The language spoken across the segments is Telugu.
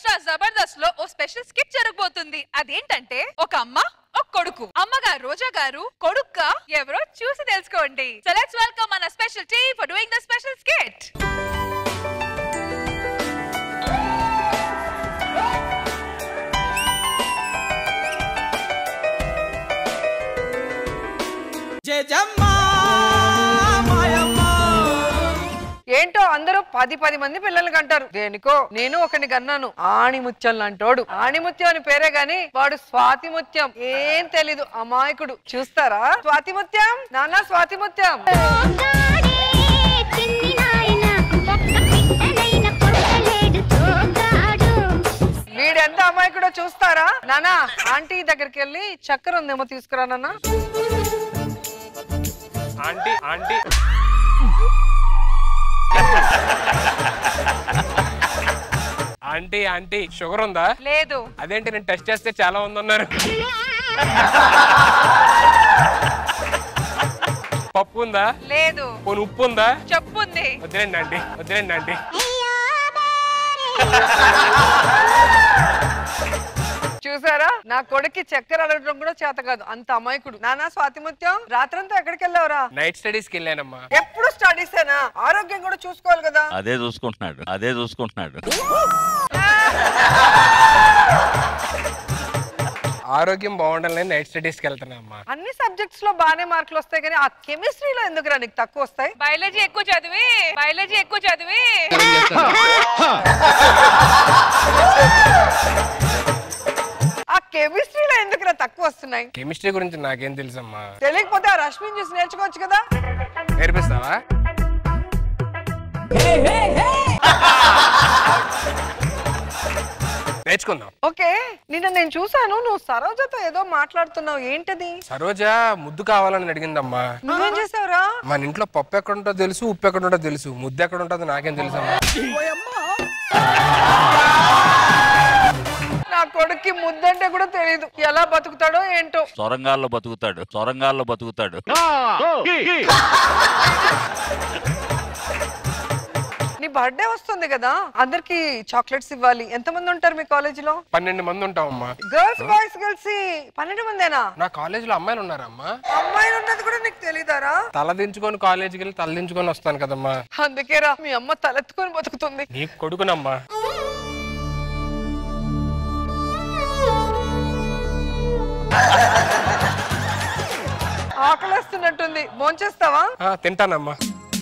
ఇంకా జబర్దస్త్ లో ఓ స్పెషల్ స్కిట్ జరగబోతుంది అదేంటంటే ఒక అమ్మ ఒక కొడుకు అమ్మగారు రోజా గారు కొడుక్క ఎవరో చూసి తెలుసుకోండి సో లెట్స్ వెల్కమ్ మన స్పెషల్ టీ for doing the special skit జేజమ్మా మాయమ్మ ఏంటో అందరూ పది పది మంది పిల్లలు కంటారు దేనికో నేను ఒకని కన్నాను ఆణిముత్యం లాంటోడు ఆణిముత్యం అని పేరే గాని వాడు స్వాతిముత్యం ఏం తెలీదు అమాయకుడు చూస్తారా స్వాతిముత్యం నాన్న స్వాతిముత్యం తోగాడే చిన్ని నాయన ఒక్క పిట్టనైన కొట్టలేడు తోగాడు వీడెంత అమాయకుడో చూస్తారా నానా ఆంటీ దగ్గరికి వెళ్ళి చక్కెర ఉందేమో తీసుకురా నాన్న aunty aunty aunty aunty sugar ఉందా లేదు అదేంటి నేను టెస్ట్ చేస్తే చాలా ఉందన్నారు పప్పు ఉందా లేదు పోనీ ఉప్పు ఉందా చెప్పుంది వదిలేండి ఆంటీ వదిలేండి ఆంటీ చూసారా నా కొడుక్కి చక్కెర అడగడం కూడా చేత కాదు అంత అమాయకుడు నానా స్వాతిముత్యం రాత్రంతా ఎక్కడికి వెళ్ళావురా నైట్ స్టడీస్కి వెళ్ళానమ్మా ఎప్పుడు స్టడీసేనా ఆరోగ్యం కూడా చూసుకోవాలి కదా అదే చూసుకుంటున్నాడు అదే చూసుకుంటున్నాడు ఆరోగ్యం బాగుండాలని నైట్ స్టడీస్కి వెళ్తున్నా అమ్మా అన్ని సబ్జెక్ట్స్ లో బాగానే మార్కులు వస్తాయి కానీ ఆ కెమిస్ట్రీలో ఎందుకురా నీకు తక్కువ వస్తాయి బయాలజీ ఎక్కువ చదివి బయాలజీ ఎక్కువ చదివి ఆ కెమిస్ట్రీలో ఎందుకురా తక్కువ వస్తున్నాయి కెమిస్ట్రీ గురించి నాకేం తెలుసమ్మా తెలియకపోతే ఆ రష్మిని చూసి నేర్చుకోవచ్చు కదా నేర్పిస్తావా నేర్చుకుందాం ఓకే నిన్న నేను చూసాను నువ్వు సరోజతో ఏదో మాట్లాడుతున్నావు ఏంటది సరోజ ముద్దు కావాలని అడిగిందమ్మా నువ్వేం చేసావురా మన ఇంట్లో పప్పు ఎక్కడ ఉంటుందో తెలుసు ఉప్పు ఎక్కడ ఉంటుందో తెలుసు ముద్దు ఎక్కడ ఉంటుందో నాకేం తెలుసమ్మా నా కొడుక్కి ముద్దంటే కూడా తెలియదు ఎలా బతుకుతాడో ఏంటో సొరంగాల్లో బతుకుతాడు సొరంగాల్లో బతుకుతాడు నీ బర్త్డే వస్తుంది కదా అందరికి చాక్లెట్స్ ఇవ్వాలి ఎంతమంది ఉంటారు మీ కాలేజీలో పన్నెండు మంది ఉంటామమ్మా గర్ల్స్ బాయ్స్ కలిసి పన్నెండు మందేనా నా కాలేజీలో అమ్మాయిలు ఉన్నారమ్మా అమ్మాయిలు ఉన్నది కూడా నీకు తెలీదారా తల దించుకొని కాలేజీకి వెళ్ళి తల దించుకొని వస్తాను కదమ్మా అందుకేరా మీ అమ్మ తలెత్తుకొని బతుకుతుంది నీ కొడుకునమ్మా ఆకలేస్తున్నట్టుంది భోంచేస్తావా ఆ, తింటానమ్మా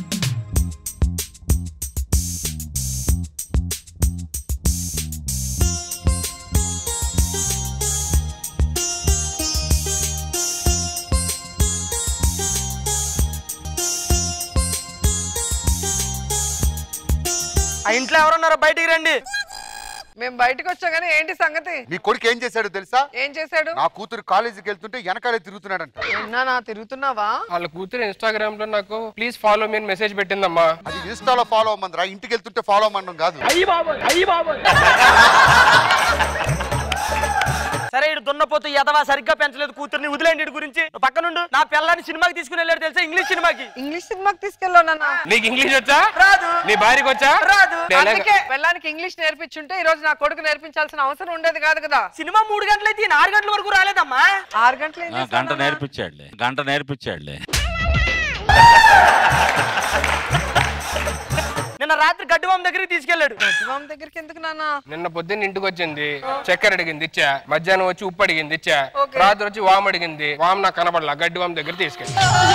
ఆ ఇంట్లో ఎవరున్నారో బయటికి రండి మేము బయటకు వచ్చా గానీ ఏంటి సంగతి నీ కొడుకు ఏం చేశాడు తెలుసా ఏం చేశాడు నా కూతురు కాలేజీకి వెళ్తుంటే వెనకాలే తిరుగుతున్నాడంట ఎన్నా నా తిరుగుతున్నావా వాళ్ళ కూతురు ఇన్స్టాగ్రామ్ లో నాకు ప్లీజ్ ఫాలో మీ మెసేజ్ పెట్టిందమ్మా అది ఇన్స్టాలో ఫాలో అవ్వమందిరా ఇంటికి వెళ్తుంటే ఫాలో అవ్వడం కాదు సరే ఇటు దున్నపోతు ఎదవా సరిగ్గా పెంచలేదు కూతుర్ని వదిలేండి ఇటు గురించి నువ్వు పక్కనుండు నా పిల్లాన్ని సినిమాకి తీసుకుని వెళ్ళాడు తెలుసా ఇంగ్లీష్ సినిమాకి ఇంగ్లీష్ సినిమాకి తీసుకెళ్ళావు నాన్న నీకు ఇంగ్లీష్ వచ్చా రాదు నీ భార్యకి వచ్చా రాదు డైలాగ్- అందుకే వెళ్ళడానికి ఇంగ్లీష్ నేర్పించుంటే ఈ రోజు నా కొడుకు నేర్పించాల్సిన అవసరం ఉండేది కాదు కదా సినిమా మూడు గంటలైతే ఈయన ఆరు గంటల వరకు రాలేదమ్మా ఆరు గంటలు ఏం ఆ, చేశావు గంట నాన్న? నేర్పించాడులే గంట నేర్పించాడులే నిన్న రాత్రి గడ్డివాం దగ్గరికి తీసుకెళ్ళాడు మామ దగ్గరికి ఎందుకు నాన్న నిన్న పొద్దున్న ఇంటికి వచ్చింది చక్కెర అడిగింది ఇచ్చా మధ్యాహ్నం వచ్చి ఉప్పు అడిగింది ఇచ్చా ఓకే. రాత్రి వచ్చి వామ్ అడిగింది వామ్ నాకు కనపడలా గడ్డి వామ్ దగ్గర తీసుకెళ్ళి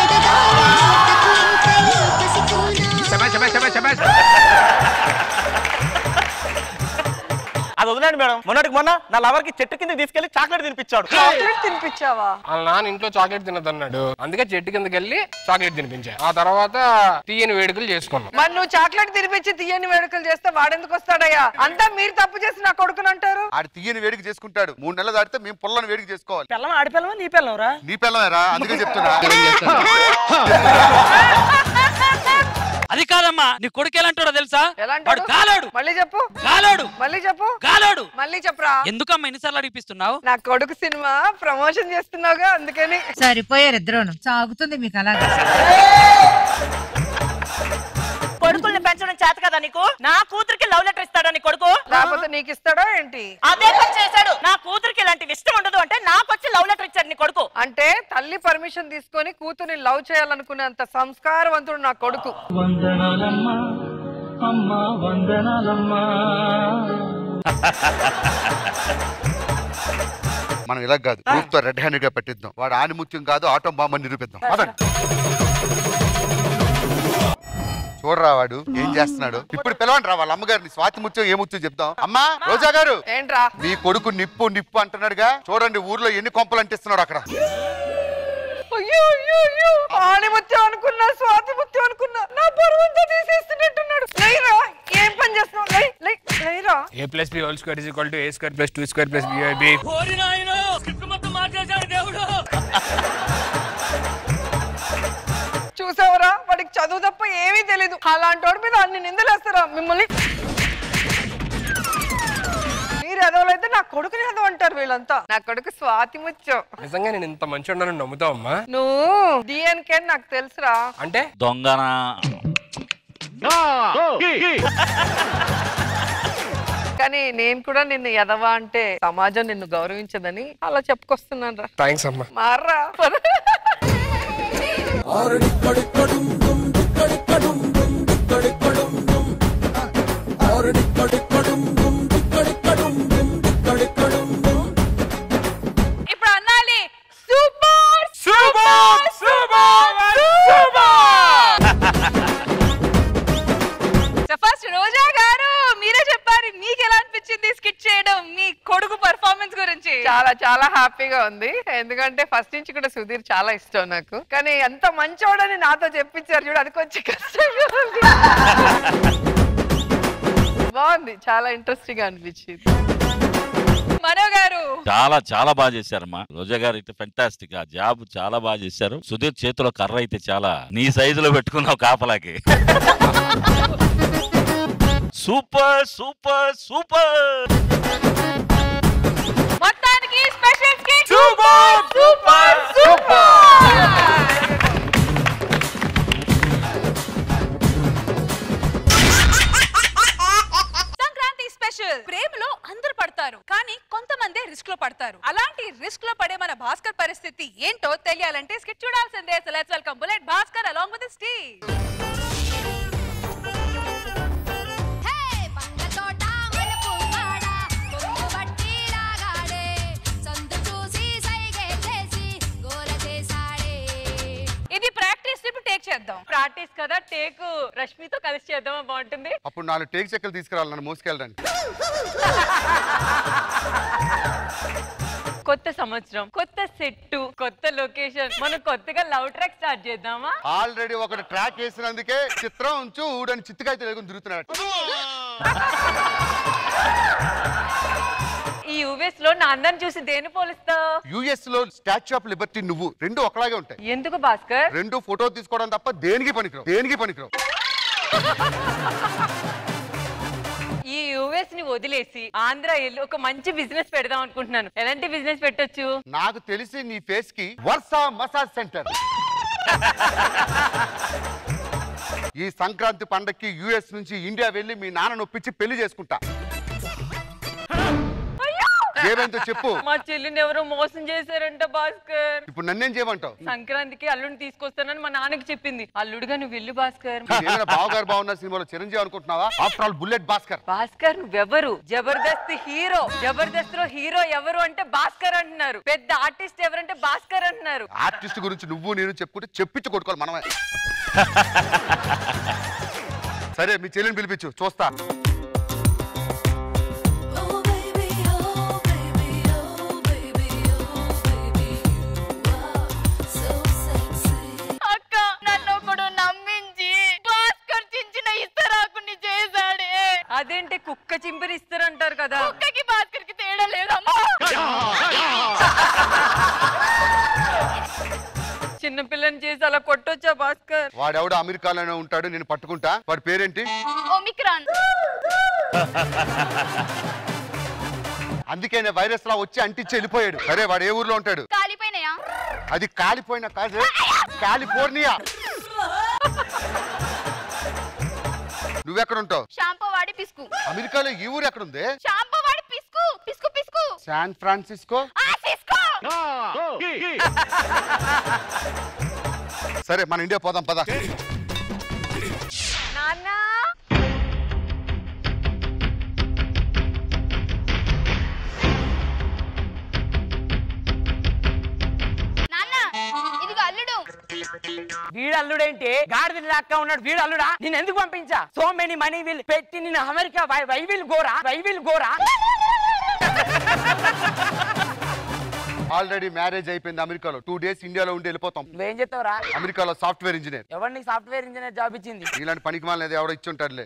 అది వదిలేండి మేడం మొన్నటికి మొన్న నా లవర్ కి చెట్టు కింద తీసుకెళ్లి చాక్లెట్ తినిపించాడు చాక్లెట్ తినిపించావా వాళ్ళ నాన్న ఇంట్లో చాక్లెట్ తినదన్నాడు అందుకే చెట్టు కిందకి వెళ్ళి చాక్లెట్ తినిపించా ఆ తర్వాత తీయని వేడుకలు చేసుకున్నాం మరి నువ్వు చాక్లెట్ తినిపించి తీయని వేడుకలు చేస్తే వాడెందుకు వస్తాడయ్యా అంతా మీరు తప్పు చేసి నా కొడుకుని అంటారు ఆడు తీయని వేడికి చేసుకుంటాడు మూడు నెలలు దాటితే మేము పుల్లని వేడికి చేసుకోవాలి పిల్లం ఆడి పిల్లమా నీ పిల్లం రా నీ పిల్లమేరా అందుకే చెప్తున్నా అది కాదమ్మా నీ కొడుకు ఎలాంటాడో తెలుసా ఎలా వాడు అంటాడు కాలాడు మళ్ళీ చెప్పు కాలాడు మళ్ళీ చెప్పు కాలాడు మళ్ళీ చెప్పరా ఎందుకమ్మా ఎన్నిసార్లు అడిగిపిస్తున్నావు నా కొడుకు సినిమా ప్రమోషన్ చేస్తున్నావుగా అందుకని సరిపోయారు ఇద్దరును సాగుతుంది మీకు అలాగా కొడుకుల్ని పెంచడం చేత కదా నీకు నా కూతురికి లవ్ లెటర్ ఇస్తాడా నీ కొడుకు లేకపోతే నీకు ఇస్తాడో ఏంటి అదే పని చేశాడు నా కూతురికి ఇలాంటివి ఇష్టం ఉండదు అంటే నాకు వచ్చి లవ్ లెటర్ ఇచ్చాడు నీ కొడుకు అంటే తల్లి పర్మిషన్ తీసుకొని కూతుర్ని లవ్ చేయాలనుకునేంత సంస్కారవంతుడు నా కొడుకు వందనాలమ్మా అమ్మా వందనాలమ్మా మనం ఇలా కాదు ప్రూఫ్ తో రెడ్ హ్యాండ్ గా పెట్టిద్దాం వాడు ఆనిముత్యం కాదు ఆటం బాంబ్ అని నిరూపిద్దాం పదండి చూడరా వాడు ఏం చేస్తున్నాడు ఇప్పుడు పిలవండి రా వాళ్ళ అమ్మగారిని స్వాతి ముత్యం ఏ ముత్యం చెప్దాం అమ్మా రోజా గారు ఏంట్రా మీ కొడుకు నిప్పు నిప్పు అంటున్నాడుగా చూడండి ఊర్లో ఎన్ని కొంపలు అంటిస్తున్నాడు అక్కడ అయ్యో అయ్యో అయ్యో ఆణిముత్యం అనుకున్నా స్వాతి ముత్యం అనుకున్నా నా పరువంతా తీసేస్తున్నట్టున్నాడు లేరా ఏం పని చేస్తున్నావు లై లై లేరా A plus B whole square is equal to A square plus two square plus B ఓరి నాయనో స్క్రిప్ట్ మొత్తం మార్చేశాడు దేవుడు చూసావరా వాడికి చదువు తప్ప ఏమీ తెలీదు అలాంటి వాడి మీద అన్ని నిందలేస్తారా మిమ్మల్ని మీరు ఎదవలైతే నా కొడుకుని ఎదవ అంటారు వీళ్ళంతా నా కొడుకు స్వాతి ముత్యం నిజంగా నేను ఇంత మంచి ఉన్నానని నమ్ముతావు అమ్మా నువ్వు డిఎన్కే నాకు తెలుసురా అంటే దొంగన కానీ నేను కూడా నిన్ను ఎదవా అంటే సమాజం నిన్ను గౌరవించదని అలా చెప్పుకొస్తున్నాను రా థ్యాంక్స్ అమ్మా మార్రా ఇప్పుడు అన్నాలి super super super so first Roja గారు మీరే చెప్పారు మీకు ఎలా అనిపించింది స్కిట్ చేయడం మీ కొడుకు పర్ఫార్మెన్స్ గురించి చాలా చాలా హ్యాపీగా ఉంది ఎందుకంటే ఫస్ట్ నుంచి కూడా సుధీర్ చాలా ఇష్టం నాకు కానీ ఎంత మంచోడని నాతో చెప్పించారు చూడు అది కొంచెం కష్టంగా ఉంది బాగుంది చాలా ఇంట్రెస్టింగ్ గా అనిపించింది మనో గారు చాలా చాలా బాగా చేశారమ్మా రోజా గారు అయితే ఫెంటాస్టిక్ ఆ జాబ్ చాలా బాగా చేశారు సుధీర్ చేతిలో కర్ర అయితే చాలా నీ సైజులో పెట్టుకున్నావు కాపలాకి సూపర్ సూపర్ సూపర్ మొత్తానికి special skit super super super Sankranti special ప్రేమలో అందరూ పడతారు కానీ కొంతమంది రిస్క్ లో పడతారు అలాంటి రిస్క్ లో పడే మన భాస్కర్ పరిస్థితి ఏంటో తెలియాలంటే స్కిట్ చూడాల్సిందే so let's welcome bullet Bhaskar along with Steve పండ్ల తోట మలుపు కాడ కొంగు బట్టి లాగాడే సందు చూసి సైగే చేసి గోల చేశాడే ఇది ప్రాక్టీస్ ఇప్పుడు టేక్ చేద్దాం ప్రాక్టీస్ కదా టేక్ రష్మితో కలిసి చేద్దామా బాగుంటుంది అప్పుడు నాలుగు టేక్ చెక్కలు తీసుకురావాలి నన్ను మోసుకెళ్ళడానికి కొత్త సంవత్సరం కొత్త సెట్ కొత్త లొకేషన్ మనం కొత్తగా లవ్ ట్రాక్ స్టార్ట్ చేద్దామా ఆల్రెడీ ఒకటి ట్రాక్ వేసినందుకే చిత్రం ఉంచు ఊడని చిత్తకాయ లేకుండా తిరుగుతున్నాడు ఈ యుఎస్ లో నా అందరం చూసి దేని పోలిస్తావు యుఎస్ లో స్టాచ్యూ ఆఫ్ లిబర్టీ నువ్వు రెండు ఒకలాగే ఉంటాయి ఎందుకు భాస్కర్ రెండు ఫోటో తీసుకోవడం తప్ప దేనికి పనికిరావు దేనికి పనికిరావు ఈ యుఎస్ ని వదిలేసి ఆంధ్ర వెళ్ళి ఒక మంచి బిజినెస్ పెడదాం అనుకుంటున్నాను ఎలాంటి బిజినెస్ పెట్టొచ్చు నాకు తెలిసి నీ ఫేస్ కి వర్షా మసాజ్ సెంటర్ ఈ సంక్రాంతి పండక్కి యుఎస్ నుంచి ఇండియా వెళ్ళి మీ నాన్న నొప్పించి పెళ్లి చేసుకుంటా ఏమైందో చెప్పు మా చెల్లిని ఎవరో మోసం చేశారంట భాస్కర్ ఇప్పుడు నన్నేం చేయమంటావు సంక్రాంతికి అల్లుడిని తీసుకొస్తానని మా నాన్నకి చెప్పింది అల్లుడుగా నువ్వు వెళ్ళు భాస్కర్ ఏమైనా బావగారు బాగున్న సినిమాలో చిరంజీవి అనుకుంటున్నావా after all bullet Bhaskar Bhaskar నువ్వెవరు జబర్దస్త్ హీరో జబర్దస్త్ లో హీరో ఎవరు అంటే భాస్కర్ అంటున్నారు పెద్ద ఆర్టిస్ట్ ఎవరంటే భాస్కర్ అంటున్నారు ఆర్టిస్ట్ గురించి నువ్వు నేను చెప్పుకుంటే చెప్పించి కొట్టుకోవాలి మనమే సరే మీ చెల్లిని పిలిపించు చూస్తా oh baby oh baby oh baby oh baby you are so sexy అక్క నన్ను ఒకడు నమ్మించి భాస్కర్ చించిన ఇస్తరాకుని చేశాడే అదేంటి కుక్క చింపిరి ఇస్తారంటారు కదా కుక్కకి భాస్కర్ కి తేడా లేదమ్మా చిన్న పిల్లని చేసి అలా కొట్టొచ్చా భాస్కర్ వాడెవడో అమెరికాలోనే ఉంటాడు నేను పట్టుకుంటా వాడి పేరేంటి ఒమిక్రాన్ అందుకే నేను వైరస్ లా వచ్చి అంటించి వెళ్ళిపోయాడు సరే వాడు ఏ ఊర్లో ఉంటాడు కాలిపోయినాయా అది కాలిపోయిన కాదు కాలిఫోర్నియా నువ్వెక్కడ ఉంటావు షాంపూ వాడి పిసుకు అమెరికాలో ఈ ఊరు ఎక్కడుంది షాంపూ వాడి పిసుకు పిసుకు పిసుకు శాన్ ఫ్రాన్సిస్కో ఆ సిస్కో సరే మన ఇండియా పోదాం పద నాన్న నాన్న ఇదిగో అల్లుడు వీడు అల్లుడేంటి గాడిద లాక్క ఉన్నాడు వీడు అల్లుడా నేను ఎందుకు పంపించా సో మెనీ మనీ విల్ పెట్టి నేను అమెరికా వై వై విల్ గోరా వై విల్ గోరా ఆల్రెడీ మ్యారేజ్ అయిపోయింది అమెరికాలో టూ డేస్ ఇండియాలో ఉండి వెళ్ళిపోతాం నువ్వేం చెప్తావురా అమెరికాలో సాఫ్ట్వేర్ ఇంజనీర్ ఎవరు నీకు సాఫ్ట్వేర్ ఇంజనీర్ జాబ్ ఇచ్చింది ఇలాంటి పనికి మాలేదు ఎవడో ఇచ్చి ఉంటాడులే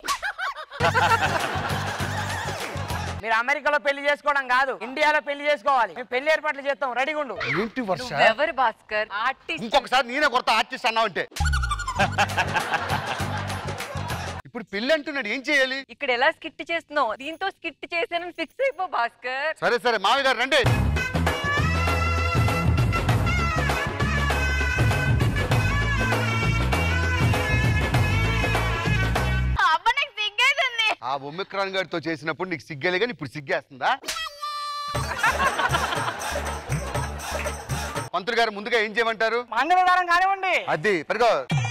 మీరు అమెరికాలో పెళ్లి చేసుకోవడం కాదు ఇండియాలో పెళ్లి చేసుకోవాలి మేము పెళ్లి ఏర్పాట్లు చేస్తాం రెడీగా ఉండు ఏంటి వర్ష ఎవరు భాస్కర్ ఆర్టిస్ట్ ఇంకొకసారి నేనే కొడతా ఆర్టిస్ట్ అన్నావు అంటే ఇప్పుడు పెళ్లి అంటున్నాడు ఏం చేయాలి ఇక్కడ ఎలా స్కిట్ చేస్తున్నావు దీంతో స్కిట్ చేసానని ఫిక్స్ అయిపో భాస్కర్ సరే సరే మావి గారు రండి అబ్బ నాకు సిగ్గేసింది ఆ ఒమిక్రాన్ గారితో చేసినప్పుడు నీకు సిగ్గేలే కానీ ఇప్పుడు సిగ్గేస్తుందా మంత్రి గారు ముందుగా ఏం చేయమంటారు మంగళవారం కానివ్వండి అది పరిగో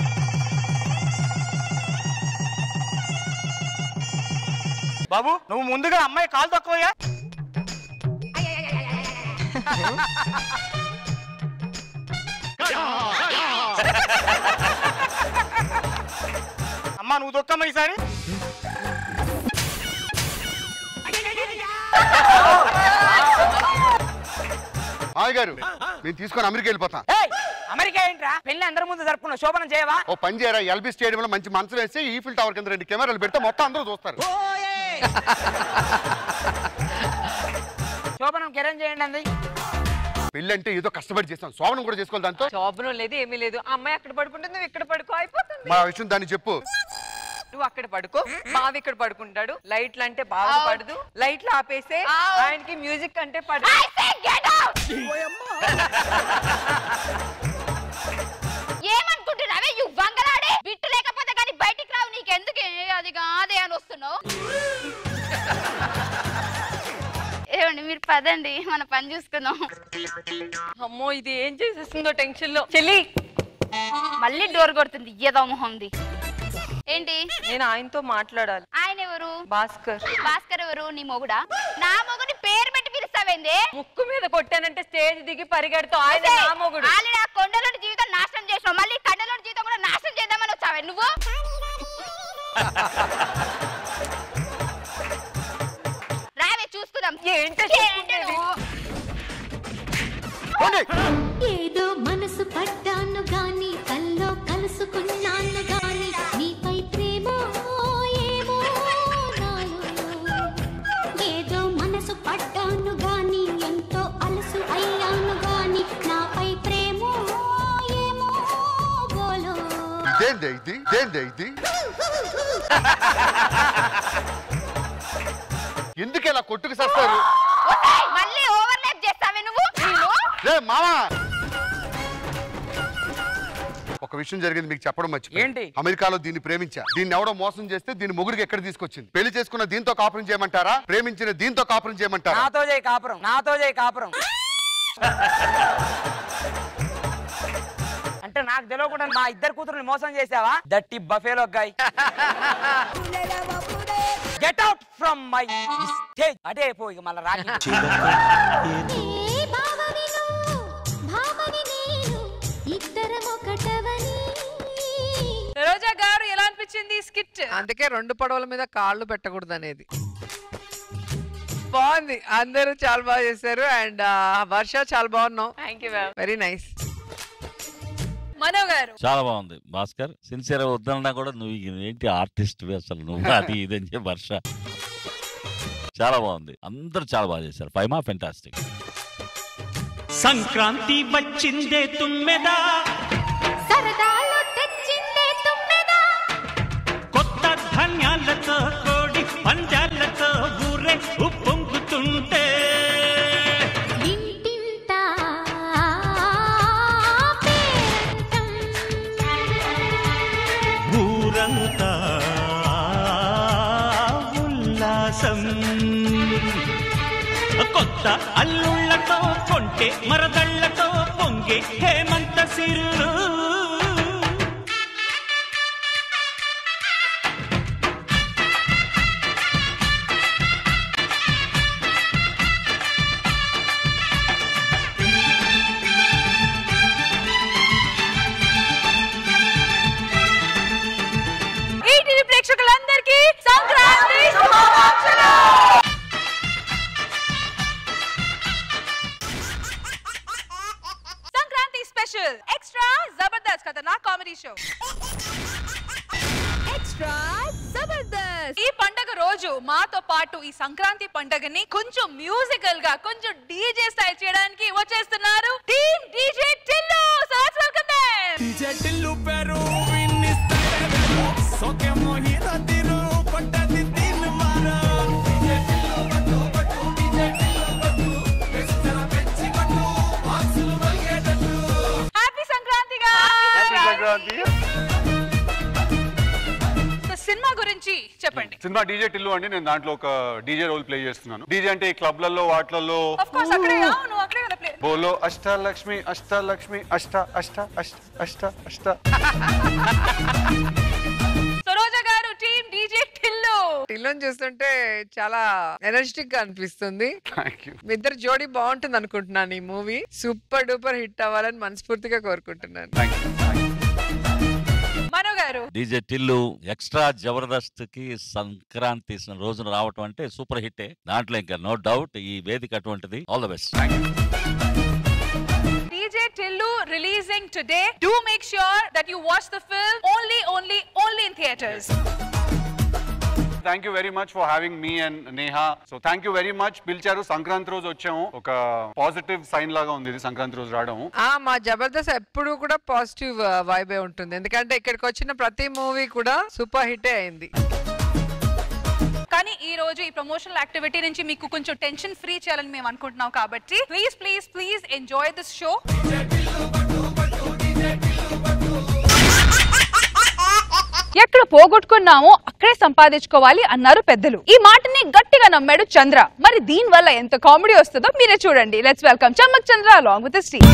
బాబు నువ్వు ముందుగా అమ్మాయి కాలు తక్కువగా అమ్మా నువ్వు దొక్కమ్మ ఈసారి మావి గారు నేను తీసుకొని అమెరికా వెళ్ళిపోతా ఏయ్, అమెరికా ఏంట్రా పెళ్లి అందరి ముందు జరుపుకున్నావు శోభనం చేయవా ఓ పని చేయరా ఎల్బీ స్టేడియం లో మంచి మనసు వేసి ఈఫిల్ టవర్ కింద రెండు కెమెరాలు పెడితే మొత్తం అందరూ చూస్తారు శోభనం కిరణ్ చేయండి అంది పెళ్లి అంటే ఏదో కష్టపడి చేస్తాం సోమనం కూడా చేసుకోవాలి దాంతో శోభనం లేదు ఏమీ లేదు ఆ అమ్మాయి అక్కడ పడుకుంటుంది నువ్వు ఇక్కడ పడుకో అయిపోతుంది మా విషయం దాన్ని చెప్పు నువ్వు అక్కడ పడుకో బావి ఇక్కడ పడుకుంటాడు లైట్లు అంటే బాగా పడదు లైట్లు ఆపేసే ఆయనకి మ్యూజిక్ అంటే పడదు ఏమనుకుంటున్నావే యు వంగలాడే బిట్టు లేకపోతే కానీ బయటికి రావు నీకెందుకే అది కాదే అని వస్తున్నావు ఏమండి మీరు పదండి మన పని చూసుకుందాం అమ్మో ఇది ఏం చేసేస్తుందో టెన్షన్ లో చెల్లి మళ్ళీ డోర్ కొడుతుంది ఏదో మొహంది ఏంటి నేను ఆయనతో మాట్లాడాలి ఆయన ఎవరు భాస్కర్ భాస్కర్ ఎవరు నీ మొగుడా నా మొగుని పేరు పెట్టి పిలుస్తావేంది ముక్కు మీద కొట్టానంటే స్టేజ్ దిగి పరిగెడుతూ ఆయన నా మొగుడు ఆల్రెడీ ఆ కొండలోని జీవితం నాశనం చేసినావు మళ్ళీ కండలోని జీవితం కూడా నాశనం చేద్దామని వచ్చావే నువ్వు రావే చూసుకుందాం ఏంటో ఏంటి నువ్వు? ఏదో మనసు పడ్డాను గాని కల్లో కలుసుకున్నాను గాని నీపై ప్రేమ ఏమో నాలో ఏదో మనసు పడ్డాను గాని ఎంతో అలసు అయ్యాను గాని నాపై ప్రేమ ఏమో బోలో ఇదేంది ఇది ఇదేంది ఇది ఎందుకు ఇలా కొట్టుకు చేస్తారు ఒసేయ్, మళ్ళీ ఓవర్లాప్ చేస్తావే నువ్వు నేను రే మామా ఒక విషయం జరిగింది మీకు చెప్పడం మర్చిపోయి ఏంటి? అమెరికాలో దీన్ని ప్రేమించా దీన్ని ఎవడో మోసం చేస్తే దీన్ని మొగుడికి ఎక్కడ తీసుకొచ్చింది పెళ్లి చేసుకున్న దీంతో కాపురం చేయమంటారా ప్రేమించిన దీంతో కాపురం చేయమంటారా నాతో చేయి కాపురం నాతో చేయి కాపురం అంటే నాకు తెలియకుండా మా ఇద్దరు కూతురుని మోసం చేసావా దట్టి buffalo guy get out from my stage అటే పో ఇక మళ్ళీ రాకి ఏ భావని నువ్వు భావని నేను ఇద్దరం ఒకటవని రోజా గారు ఎలా అనిపించింది స్కిట్ అందుకే రెండు పడవల మీద కాళ్ళు పెట్టకూడదు అనేది బాగుంది అందరూ చాలా బాగా చేశారు అండ్ వర్ష చాలా బాగున్నావు thank you very nice Mano గారు చాలా బాగుంది భాస్కర్ సిన్సియర్ వద్దన్నా కూడా నువ్వు ఇక ఏంటి ఆర్టిస్ట్ అసలు నువ్వు అది ఇది అని చెప్పి వర్ష చాలా బాగుంది అందరూ చాలా బాగా చేశారు ఫైమా ఫెంటాస్టిక్ సంక్రాంతి వచ్చిందే తుమ్మెదా సరదాలో తెచ్చిందే తుమ్మెదా కొత్త ధాన్యాలతో కోడి పంజాలతో ఊరే ఉప్పొంగుతుంటే ఇంటింటా పేరంటం ఊరంతా ఉల్లాసం కొత్త అల్లుళ్ళతో కొంటే మరదళ్ళతో పొంగే హేమంత సిరులు ఈటీవీ ప్రేక్షకులందరికీ సంక్రాంతి శుభాకాంక్షలు సంక్రాంతి స్పెషల్ ఎక్స్ట్రా జబర్దస్త్ ఖతర్నాక్ కామెడీ షో ఎక్స్ట్రా జబర్దస్త్ ఈ పండగ రోజు మాతో పాటు ఈ సంక్రాంతి పండగని కొంచెం మ్యూజికల్ గా కొంచెం డీజే స్టైల్ చేయడానికి వచ్చేస్తున్నారు team DJ Tillu so let's welcome them DJ Tillu Peru, Vinny Style Peru, so que mojito tiro, పట్టది తిను మారా. DJ Tillu పట్టు, పట్టు, DJ Tillu పట్టు, పెచ్చర పెంచి కొట్టు, బాక్సులు మలిగేటట్టు. హ్యాపీ సంక్రాంతి గా సినిమా గురించి చెప్పండి సినిమా డీజే టిల్లు అండి నేను దాంట్లో ఒక డీజే రోల్ ప్లే చేస్తున్నాను డీజే అంటే ఈ క్లబ్లలో వాటిలలో ఆఫ్ కోర్స్ అక్కడే అవును అక్కడే కదా ప్లే బోలో అష్టలక్ష్మి అష్టలక్ష్మి అష్ట అష్ట అష్ట అష్ట అష్ట సరోజ గారు టీమ్ డీజే టిల్లు టిల్లోని చూస్తుంటే చాలా ఎనర్జెటిక్ గా అనిపిస్తుంది మీ ఇద్దరు జోడీ బాగుంటుంది అనుకుంటున్నాను ఈ మూవీ సూపర్ డూపర్ హిట్ అవ్వాలని మనస్ఫూర్తిగా కోరుకుంటున్నాను మనో గారు డీజే టిల్లు ఎక్స్ట్రా జబర్దస్త్ కి సంక్రాంతి రోజున రావటం అంటే సూపర్ హిట్టే దాంట్లో ఇంకా నో డౌట్ ఈ వేదిక అటువంటిది all the best DJ Tillu releasing today do make sure that you watch the film only only only in theatres thank you very much for having me and Neha so thank you very much పిలిచారు సంక్రాంతి రోజు వచ్చాము ఒక పాజిటివ్ సైన్ లాగా ఉంది ఇది సంక్రాంతి రోజు రావడం ఆ మా జబర్దస్త్ ఎప్పుడు కూడా పాజిటివ్ వైబే ఉంటుంది ఎందుకంటే ఇక్కడికి వచ్చిన ప్రతి మూవీ కూడా సూపర్ హిట్ అయింది కానీ ఈ రోజు ఈ ప్రమోషనల్ యాక్టివిటీ నుంచి మీకు కొంచెం టెన్షన్ ఫ్రీ చేయాలని మేము అనుకుంటున్నాం కాబట్టి please please please enjoy this show ఎక్కడ పోగొట్టుకున్నామో అక్కడే సంపాదించుకోవాలి అన్నారు పెద్దలు ఈ మాటని గట్టిగా నమ్మాడు చంద్ర మరి దీని వల్ల ఎంత కామెడీ వస్తుందో మీరే చూడండి let's welcome Chammak Chandra along with Sri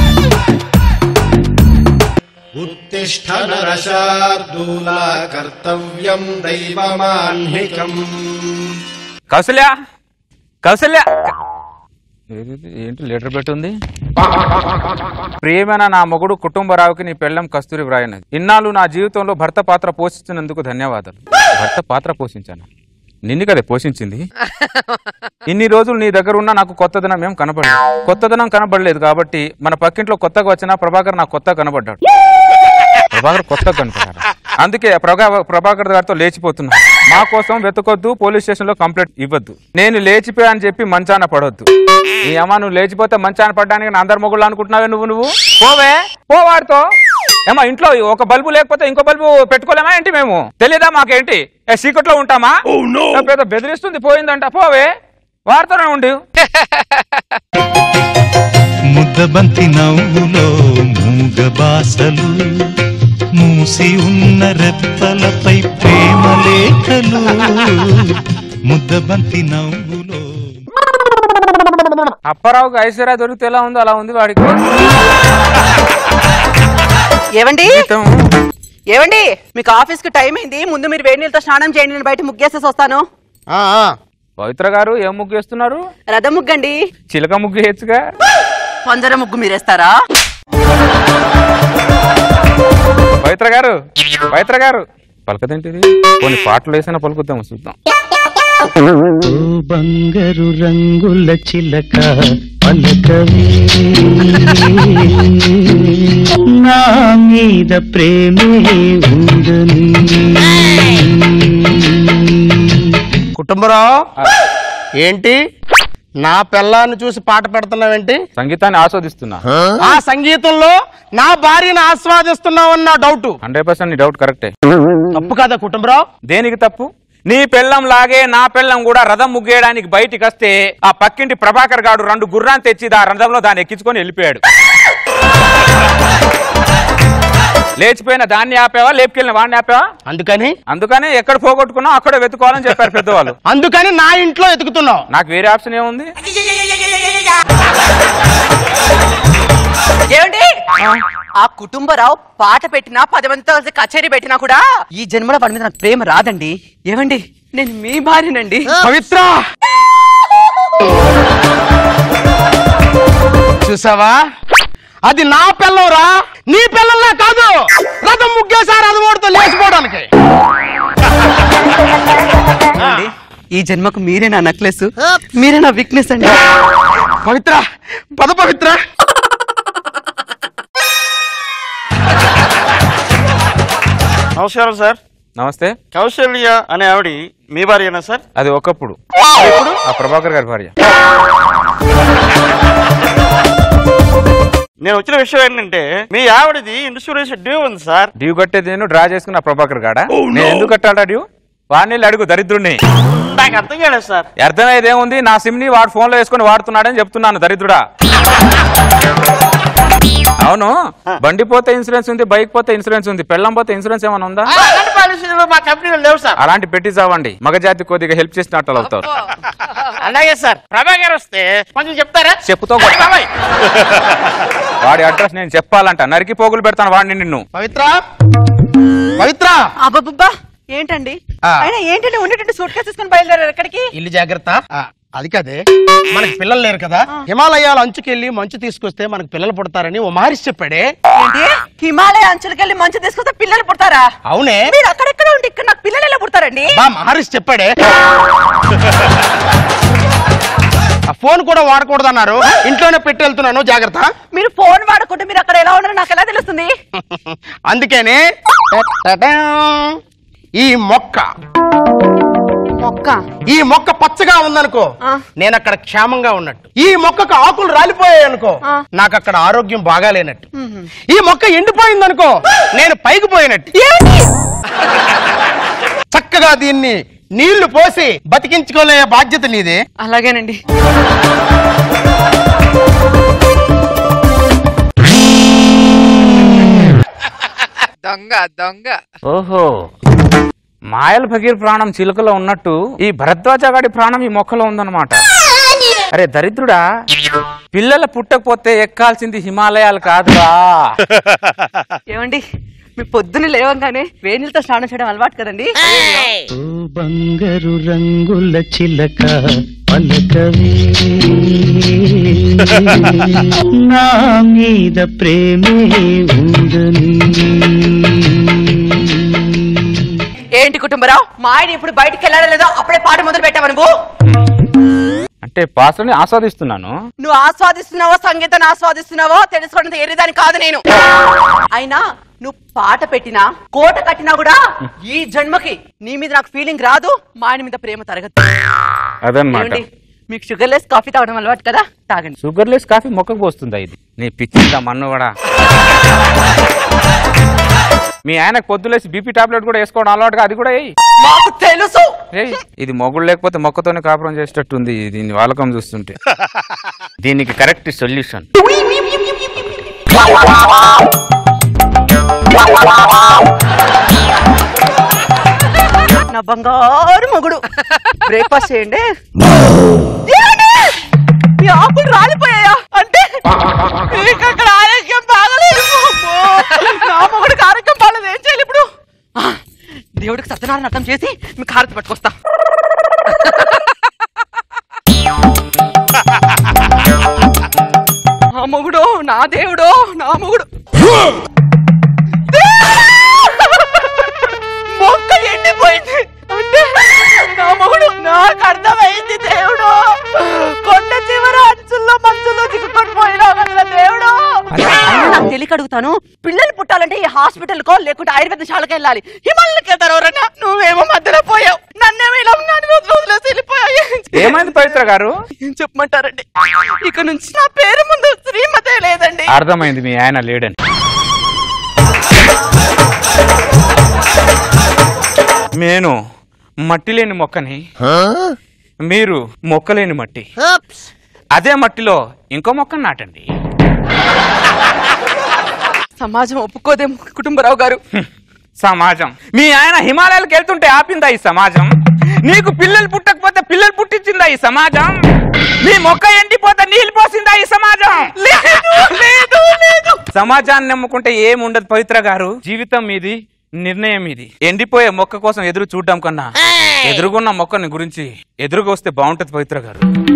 उत्तिष्ठ नरशार्दूला कर्तव्यं दैवमाह्निकम् కౌసల్య కౌసల్య ఏంటి లెటర్ పెట్టుంది ప్రియమైన నా మొగుడు కుటుంబరావుకి నీ పెళ్ళం కస్తూరి వ్రాయనది ఇన్నాళ్ళు నా జీవితంలో భర్త పాత్ర పోషించినందుకు ధన్యవాదాలు భర్త పాత్ర పోషించాను నిన్ను కదే పోషించింది ఇన్ని రోజులు నీ దగ్గర ఉన్న నాకు కొత్తదనం ఏం కనపడలేదు కొత్తదనం కనపడలేదు కాబట్టి మన పక్కింట్లో కొత్తగా వచ్చిన ప్రభాకర్ నాకు కొత్త కనబడ్డాడు ప్రభాకర్ కొత్తగా కనపడ్డాడు అందుకే ప్రభా ప్రభాకర్ గారితో లేచిపోతున్నా మా కోసం వెతకొద్దు పోలీస్ స్టేషన్ లో కంప్లైంట్ ఇవ్వద్దు నేను లేచిపోయా అని చెప్పి మంచాన పడొద్దు నీ అమ్మ నువ్వు లేచిపోతే మంచాన పడడానికి నా అందరు మొగుళ్ళు అనుకుంటున్నావే నువ్వు నువ్వు పోవే పో వాడితో ఏమా ఇంట్లో ఒక బల్బు లేకపోతే ఇంకో బల్బు పెట్టుకోలేమా ఏంటి మేము తెలియదా మాకేంటి ఏ సీక్రెట్ లో ఉంటామా ఏ పెద్ద బెదిరిస్తుంది పోయిందంట పోవే వారితోనే ఉండు ముద్దబంతి నవ్వులో మూగ బాసలు మూసి ఉన్న రెప్పలపై ప్రేమ లేఖలు ముద్దబంతి నవ్వులో అప్పారావుకి ఐశ్వర్య దొరికితే ఎలా ఉందో అలా ఉంది వాడికి ఏవండి ఏవండి మీకు ఆఫీస్ కి టైం అయింది ముందు మీరు వేడి నీళ్ళతో స్నానం చేయండి నేను బయట ముగ్గేసేసి వస్తాను పవిత్ర గారు ఏం ముగ్గు వేస్తున్నారు రథ ముగ్గండి చిలక ముగ్గు వేయచ్చుగా పంజర ముగ్గు మీరేస్తారా పవిత్ర గారు పవిత్ర గారు పలకదేంటిది కొన్ని పాటలు వేసినా పలుకుద్దాము చూద్దాం ఓ బంగారు రంగుల చిలక పలకవే నా మీద ప్రేమే ఉందని కుటుంబరావు ఏంటి నా పిల్లాన్ని చూసి పాట పెడుతున్నావేంటి సంగీతాన్ని ఆస్వాదిస్తున్నా ఆ సంగీతంలో నా భార్యను ఆస్వాదిస్తున్నావు అన్న డౌట్ హండ్రెడ్ పర్సెంట్ నీ డౌట్ కరెక్టే తప్పు కదా కుటుంబరావు దేనికి తప్పు నీ పెళ్ళం లాగే నా పెళ్ళం కూడా రథం ముగ్గేయడానికి బయటికి వస్తే ఆ పక్కింటి ప్రభాకర్ గాడు రెండు గుర్రాన్ని తెచ్చి ఆ రథంలో దాన్ని ఎక్కించుకొని వెళ్ళిపోయాడు లేచిపోయిన దాన్ని ఆపావా లేపుకెళ్ళిన వాడిని ఆపావా అందుకని అందుకని ఎక్కడ పోగొట్టుకున్నావు అక్కడే వెతుకోవాలని చెప్పారు పెద్దవాళ్ళు అందుకని నా ఇంట్లో ఎతుకుతున్నావు నాకు వేరే ఆప్షన్ ఏముంది ఏమండి ఆ కుటుంబరావు పాట పెట్టినా పది మందితో కలిసి కచేరీ పెట్టినా కూడా ఈ జన్మలో వాడి మీద నాకు ప్రేమ రాదండి ఏమండి నేను మీ భార్యనండి పవిత్ర చూసావా అది నా పిల్లంరా నీ పిల్లల్లా కాదు రథం ముగ్గేసారి రథం ఓడితో లేచిపోవడానికి ఏమండి? ఈ జన్మకు మీరే నా నెక్లెస్ మీరే నా వీక్నెస్ అండి పవిత్ర పద పవిత్ర నమస్కారం సార్ నమస్తే కౌశల్య అనే ఆవిడ మీ భార్యనా సార్ అది ఒకప్పుడు ఇప్పుడు ఆ ప్రభాకర్ గారి భార్య నేను వచ్చిన విషయం ఏంటంటే మీ ఆవిడది ఇన్సూరెన్స్ డ్యూ ఉంది సార్ డ్యూ కట్టేది నేను డ్రా చేసుకున్న ప్రభాకర్ గాడా నేను ఎందుకు కట్టాలా డ్యూ వాడిని వెళ్ళి అడుగు దరిద్రుడిని నాకు అర్థం కాలేదు సార్ అర్థమయ్యేది ఏముంది నా సిమ్ ని వాడు ఫోన్ లో వేసుకొని వాడుతున్నాడని చెప్తున్నాను దరిద్రుడా అవును బండి పోతే ఇన్సూరెన్స్ ఉంది బైక్ పోతే ఇన్సూరెన్స్ ఉంది పెళ్ళం పోతే ఇన్సూరెన్స్ ఏమైనా ఉందా అలాంటి పాలసీలు మా కంపెనీలో లేవు సార్ అలాంటి పెట్టి చావండి మగజాతి కొద్దిగా హెల్ప్ చేసినట్టు అవుతారు అలాగే సార్ ప్రభాకర్ వస్తే కొంచెం చెప్తారా చెప్పుతో కొట్టు. బాబాయ్. వాడి అడ్రస్ నేను చెప్పాలంట నరికి పోగులు పెడతాను వాడిని నిన్ను పవిత్ర పవిత్ర అబ్బబ్బబ్బా ఏంటండి ఆ. అయినా ఏంటండి ఉండేటట్టు సూట్ కేసు తీసుకొని బయలుదేరారు ఎక్కడికి ఇల్లు జాగ్రత్త ఆ, అది కదే మనకి పిల్లలు లేరు కదా హిమాలయాల అంచుకెళ్ళి మంచు తీసుకొస్తే మనకు పిల్లలు పుడతారని ఓ మహర్షి చెప్పాడే ఏంటి హిమాలయ అంచులకెళ్ళి మంచు తీసుకొస్తే పిల్లలు పుడతారా అవునే మీరు అక్కడెక్కడ ఉండి ఇక్కడ నాకు పిల్లలు ఎలా పుడతారండి బా మహర్షి చెప్పాడే ఆ ఫోన్ కూడా వాడకూడదన్నారు ఇంట్లోనే పెట్టి వెళ్తున్నాను జాగ్రత్త మీరు ఫోన్ వాడుకుంటే మీరు అక్కడ ఎలా ఉన్నారో నాకు ఎలా తెలుస్తుంది అందుకనే ఈ మొక్క మొక్క ఈ మొక్క పచ్చగా ఉందనుకో నేను అక్కడ క్షేమంగా ఉన్నట్టు ఈ మొక్కకు ఆకులు రాలిపోయాయి అనుకో నాకు అక్కడ ఆరోగ్యం బాగాలేనట్టు ఈ మొక్క ఎండిపోయిందనుకో నేను పైకి పోయినట్టు చక్కగా దీన్ని నీళ్లు పోసి బతికించుకోలే బాధ్యత నీదే అలాగేనండి దొంగ దొంగ ఓహో మాయల భగీర్ ప్రాణం చిలుకలో ఉన్నట్టు ఈ భరద్వాజ గాడి ప్రాణం ఈ మొక్కలో ఉందన్నమాట అరే దరిద్రుడా పిల్లలు పుట్టకపోతే ఎక్కాల్సింది హిమాలయాలు కాదురా ఏమండి మీ పొద్దున్న లేవంగానే వేణిలతో స్నానం చేయడం అలవాటు కదండి ఓ బంగారు రంగుల చిలక పలకవే నా మీద ప్రేమే ఉందని ఏంటి కుటుంబరావు మా ఆయన ఇప్పుడు బయటికి వెళ్ళాడో లేదో అప్పుడే పాట మొదలు పెట్టావు నువ్వు అంటే పాసని ఆస్వాదిస్తున్నాను నువ్వు ఆస్వాదిస్తున్నావో సంగీతాన్ని ఆస్వాదిస్తున్నావో తెలుసుకోవడం ఏరేదాని కాదు నేను అయినా నువ్వు పాట పెట్టినా కోట కట్టినా కూడా ఈ జన్మకి నీ మీద నాకు ఫీలింగ్ రాదు మా ఆయన మీద ప్రేమ తరగదు అదనమాట ఏమండి? మీకు షుగర్ లెస్ కాఫీ తాగడం అలవాటు కదా తాగండి షుగర్ లెస్ కాఫీ మొక్కకు పోస్తుందా ఇది నీ పిచ్చిందా మన్ను కూడా మీ ఆయనకు పొద్దులేసి బీపీ టాబ్లెట్ కూడా వేసుకోవడం అలవాటుగా అది కూడా వేయి మాకు తెలుసు ఏయ్, ఇది మొగుడు లేకపోతే మొక్కతోనే కాపురం చేసేటట్టుంది దీని వాలకం చూస్తుంటే దీనికి కరెక్ట్ సొల్యూషన్ నా బంగారు మొగుడు బ్రేక్ఫాస్ట్ చేయండి ఏమండి? మీ ఆకులు రాలిపోయాయా అంటే మీకు అక్కడ ఆరోగ్యం బాగలేదు అమ్మో, నా మొగుడికి ఆరోగ్యం బాగలేదు ఏం చేయాలి ఇప్పుడు ఆ, దేవుడికి సత్యనారాయణ అర్థం చేసి మీకు హారతి పట్టుకొస్తా నా మొగుడు నా దేవుడు నా మొగుడు మొక్క ఎండిపోయింది అంటే నా మొగుడు నాకు అర్థమైంది దేవుడు కొండ చివర అంచుల్లో మంచుల్లో చిక్కుకొని పోయినా కదా దేవుడు నాకు తెలియక అడుగుతాను పిల్లలు పుట్టాలంటే ఈ హాస్పిటల్ కో లేకుంటే ఆయుర్వేద శాలకు వెళ్ళాలి హిమాలయకి వెళ్తారు ఎవరన్నా నువ్వేమో మధ్యలో పోయావు నన్నేమో ఇలా నాలుగు రోజులు వదిలేసి వెళ్ళిపోయావు ఏమైంది పవిత్ర గారు ఏం చెప్పమంటారండి ఇక నుంచి నా పేరు ముందు శ్రీమతే లేదండి అర్థమైంది మీ ఆయన లేడని నేను మట్టి లేని మొక్కని మీరు మొక్కలేని మట్టి అదే మట్టిలో ఇంకో మొక్కను నాటండి సమాజం ఒప్పుకోదేమో కుటుంబరావు గారు సమాజం మీ ఆయన హిమాలయాలకు వెళ్తుంటే ఆపిందా ఈ సమాజం నీకు పిల్లలు పుట్టకపోతే పిల్లలు పుట్టించిందా ఈ సమాజం నీ మొక్క ఎండిపోతే నీళ్ళు పోసిందా ఈ సమాజం లేదు లేదు లేదు సమాజాన్ని నమ్ముకుంటే ఏముండదు పవిత్ర గారు జీవితం మీది నిర్ణయం ఇది ఎండిపోయే మొక్క కోసం ఎదురు చూడడం కన్నా ఎదురుగున్న మొక్కని గురించి ఎదురుగా వస్తే బాగుంటది పవిత్ర గారు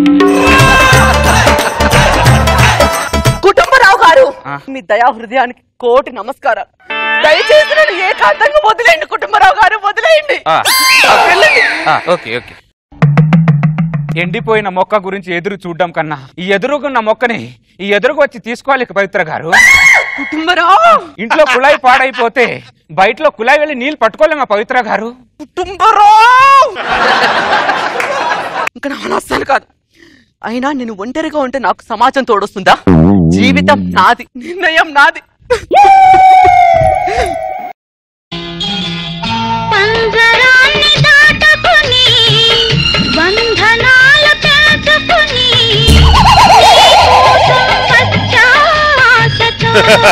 కుటుంబరావు గారు ఆ. మీ దయా హృదయానికి కోటి నమస్కారాలు దయచేసి నన్ను ఏకాంతంగా వదిలేయండి కుటుంబరావు గారు వదిలేయండి ఆ, వెళ్ళండి. ఆ, ఓకే ఓకే ఎండిపోయిన మొక్క గురించి ఎదురు చూడడం కన్నా ఈ ఎదురుగున్న మొక్కని ఈ ఎదురుకు వచ్చి తీసుకోవాలి పవిత్ర గారు కుటుంబరావు ఇంట్లో కుళాయి పాడైపోతే బయటలో కుళాయి వెళ్ళి నీళ్ళు పట్టుకోలేమా పవిత్ర గారు కుటుంబరావు ఇంకా నా అనవసరం కాదు అయినా నేను ఒంటరిగా ఉంటే నాకు సమాజం తోడొస్తుందా జీవితం నాది నిర్ణయం నాది పంజరాన్ని దాటుకుని బంధనాలు తెంచుకుని నీకోసం వచ్చా ఆశతో.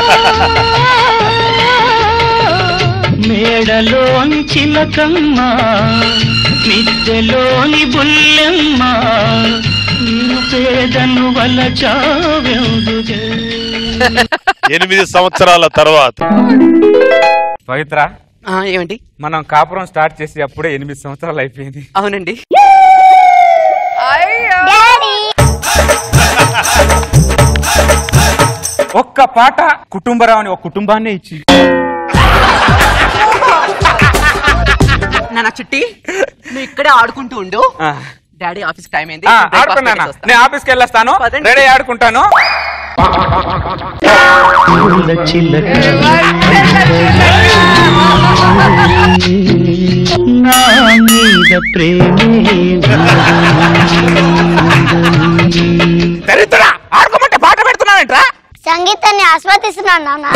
మేడలోని చిలకమ్మ మిద్దెలోని బుల్లెమ్మ నేను పేదను వల్ల చావెందుకే ఎనిమిది సంవత్సరాల తర్వాత పవిత్ర ఏమండి మనం కాపురం స్టార్ట్ చేసి అప్పుడే ఎనిమిది సంవత్సరాలు అయిపోయింది అవునండి ఒక్క పాట కుటుంబరావుని ఒక కుటుంబాన్నే ఇచ్చి నాన్న చిట్టి నువ్వు ఇక్కడే ఆడుకుంటూ ఉండు ఆ. డాడీ ఆఫీస్ టైం అయింది ఆ, breakfast ఆడుకున్నానా పెట్టేసి వస్తా. నేను ఆఫీస్కి వెళ్ళొస్తాను పదండి. రెడీ ఆడుకుంటాను పూల చిలక నా మీద ప్రేమే దరిద్రుడా ఆడుకోమంటే పాట పెడుతున్నావేంట్రా సంగీతాన్ని ఆస్వాదిస్తున్నాను నాన్న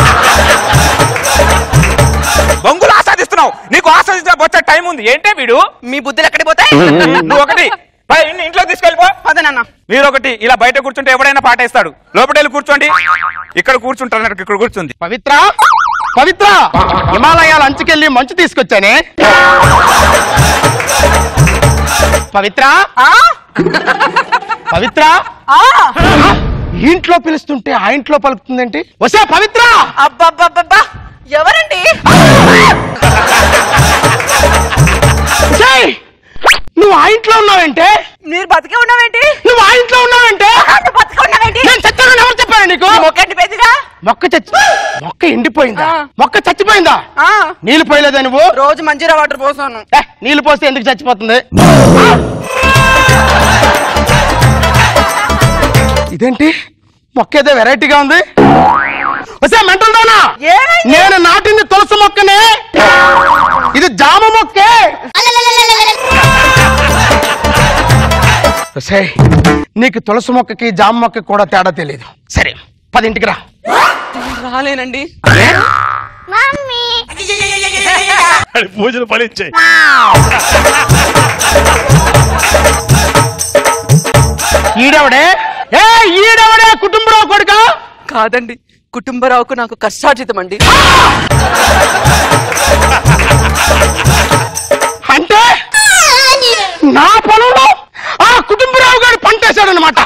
బొంగులు ఆస్వాదిస్తున్నావు నీకు ఆస్వాదించిన వచ్చే టైం ఉంది ఏంటే వీడు మీ బుద్ధులు ఎక్కడికి పోతాయి నువ్వు ఒకటి పై, ఇన్ని ఇంట్లో తీసుకెళ్ళిపో పదనన్నా మీరు ఒకటి ఇలా బయట కూర్చుంటే ఎవడైనా పాట ఇస్తాడు లోపల వెళ్ళి కూర్చోండి ఇక్కడ కూర్చుంటారు ఇక్కడ కూర్చుంది పవిత్ర పవిత్ర హిమాలయాల అంచుకెళ్ళి మంచు తీసుకొచ్చానే పవిత్ర పవిత్ర ఈ ఇంట్లో పిలుస్తుంటే ఆ ఇంట్లో పలుకుతుందేంటి వసే పవిత్ర అబ్బబ్బబ్బబ్బా ఎవరండి ఒసేయ్! నువ్వు ఆ ఇంట్లో ఉన్నావంటే మీరు బతికే ఉన్నావేంటి నువ్వు ఆ ఇంట్లో ఉన్నావంటే నువ్వు బతికే ఉన్నావేంటి నేను చచ్చానని ఎవరు చెప్పారు నీకు మొక్క ఎండిపోయిందిగా మొక్క చచ్చి మొక్క ఎండిపోయిందా మొక్క చచ్చిపోయిందా ఆ. నీళ్ళు పోయలేదా నువ్వు రోజు మంజీరా వాటర్ పోసాను ఏ, నీళ్ళు పోస్తే ఎందుకు చచ్చిపోతుంది ఇదేంటి మొక్క ఏదో వెరైటీగా ఉంది వసే మెంటల్ దానా నేను నాటింది తులసి మొక్కనే ఇది జామ మొక్కే వసే నీకు తులసి మొక్కకి జామ మొక్కకి కూడా తేడా తెలియదు సరే పదింటికి రా రాలేనండి మమ్మీ పూజలు ఫలించాయి ఈడెవడే ఏ ఈడెవడే కుటుంబంలో కొడుక కాదండి కుటుంబరావుకు నాకు కష్టార్జితం అండి అంటే నా పొలంలో ఆ కుటుంబరావు గారు పంటేశాడు అనమాట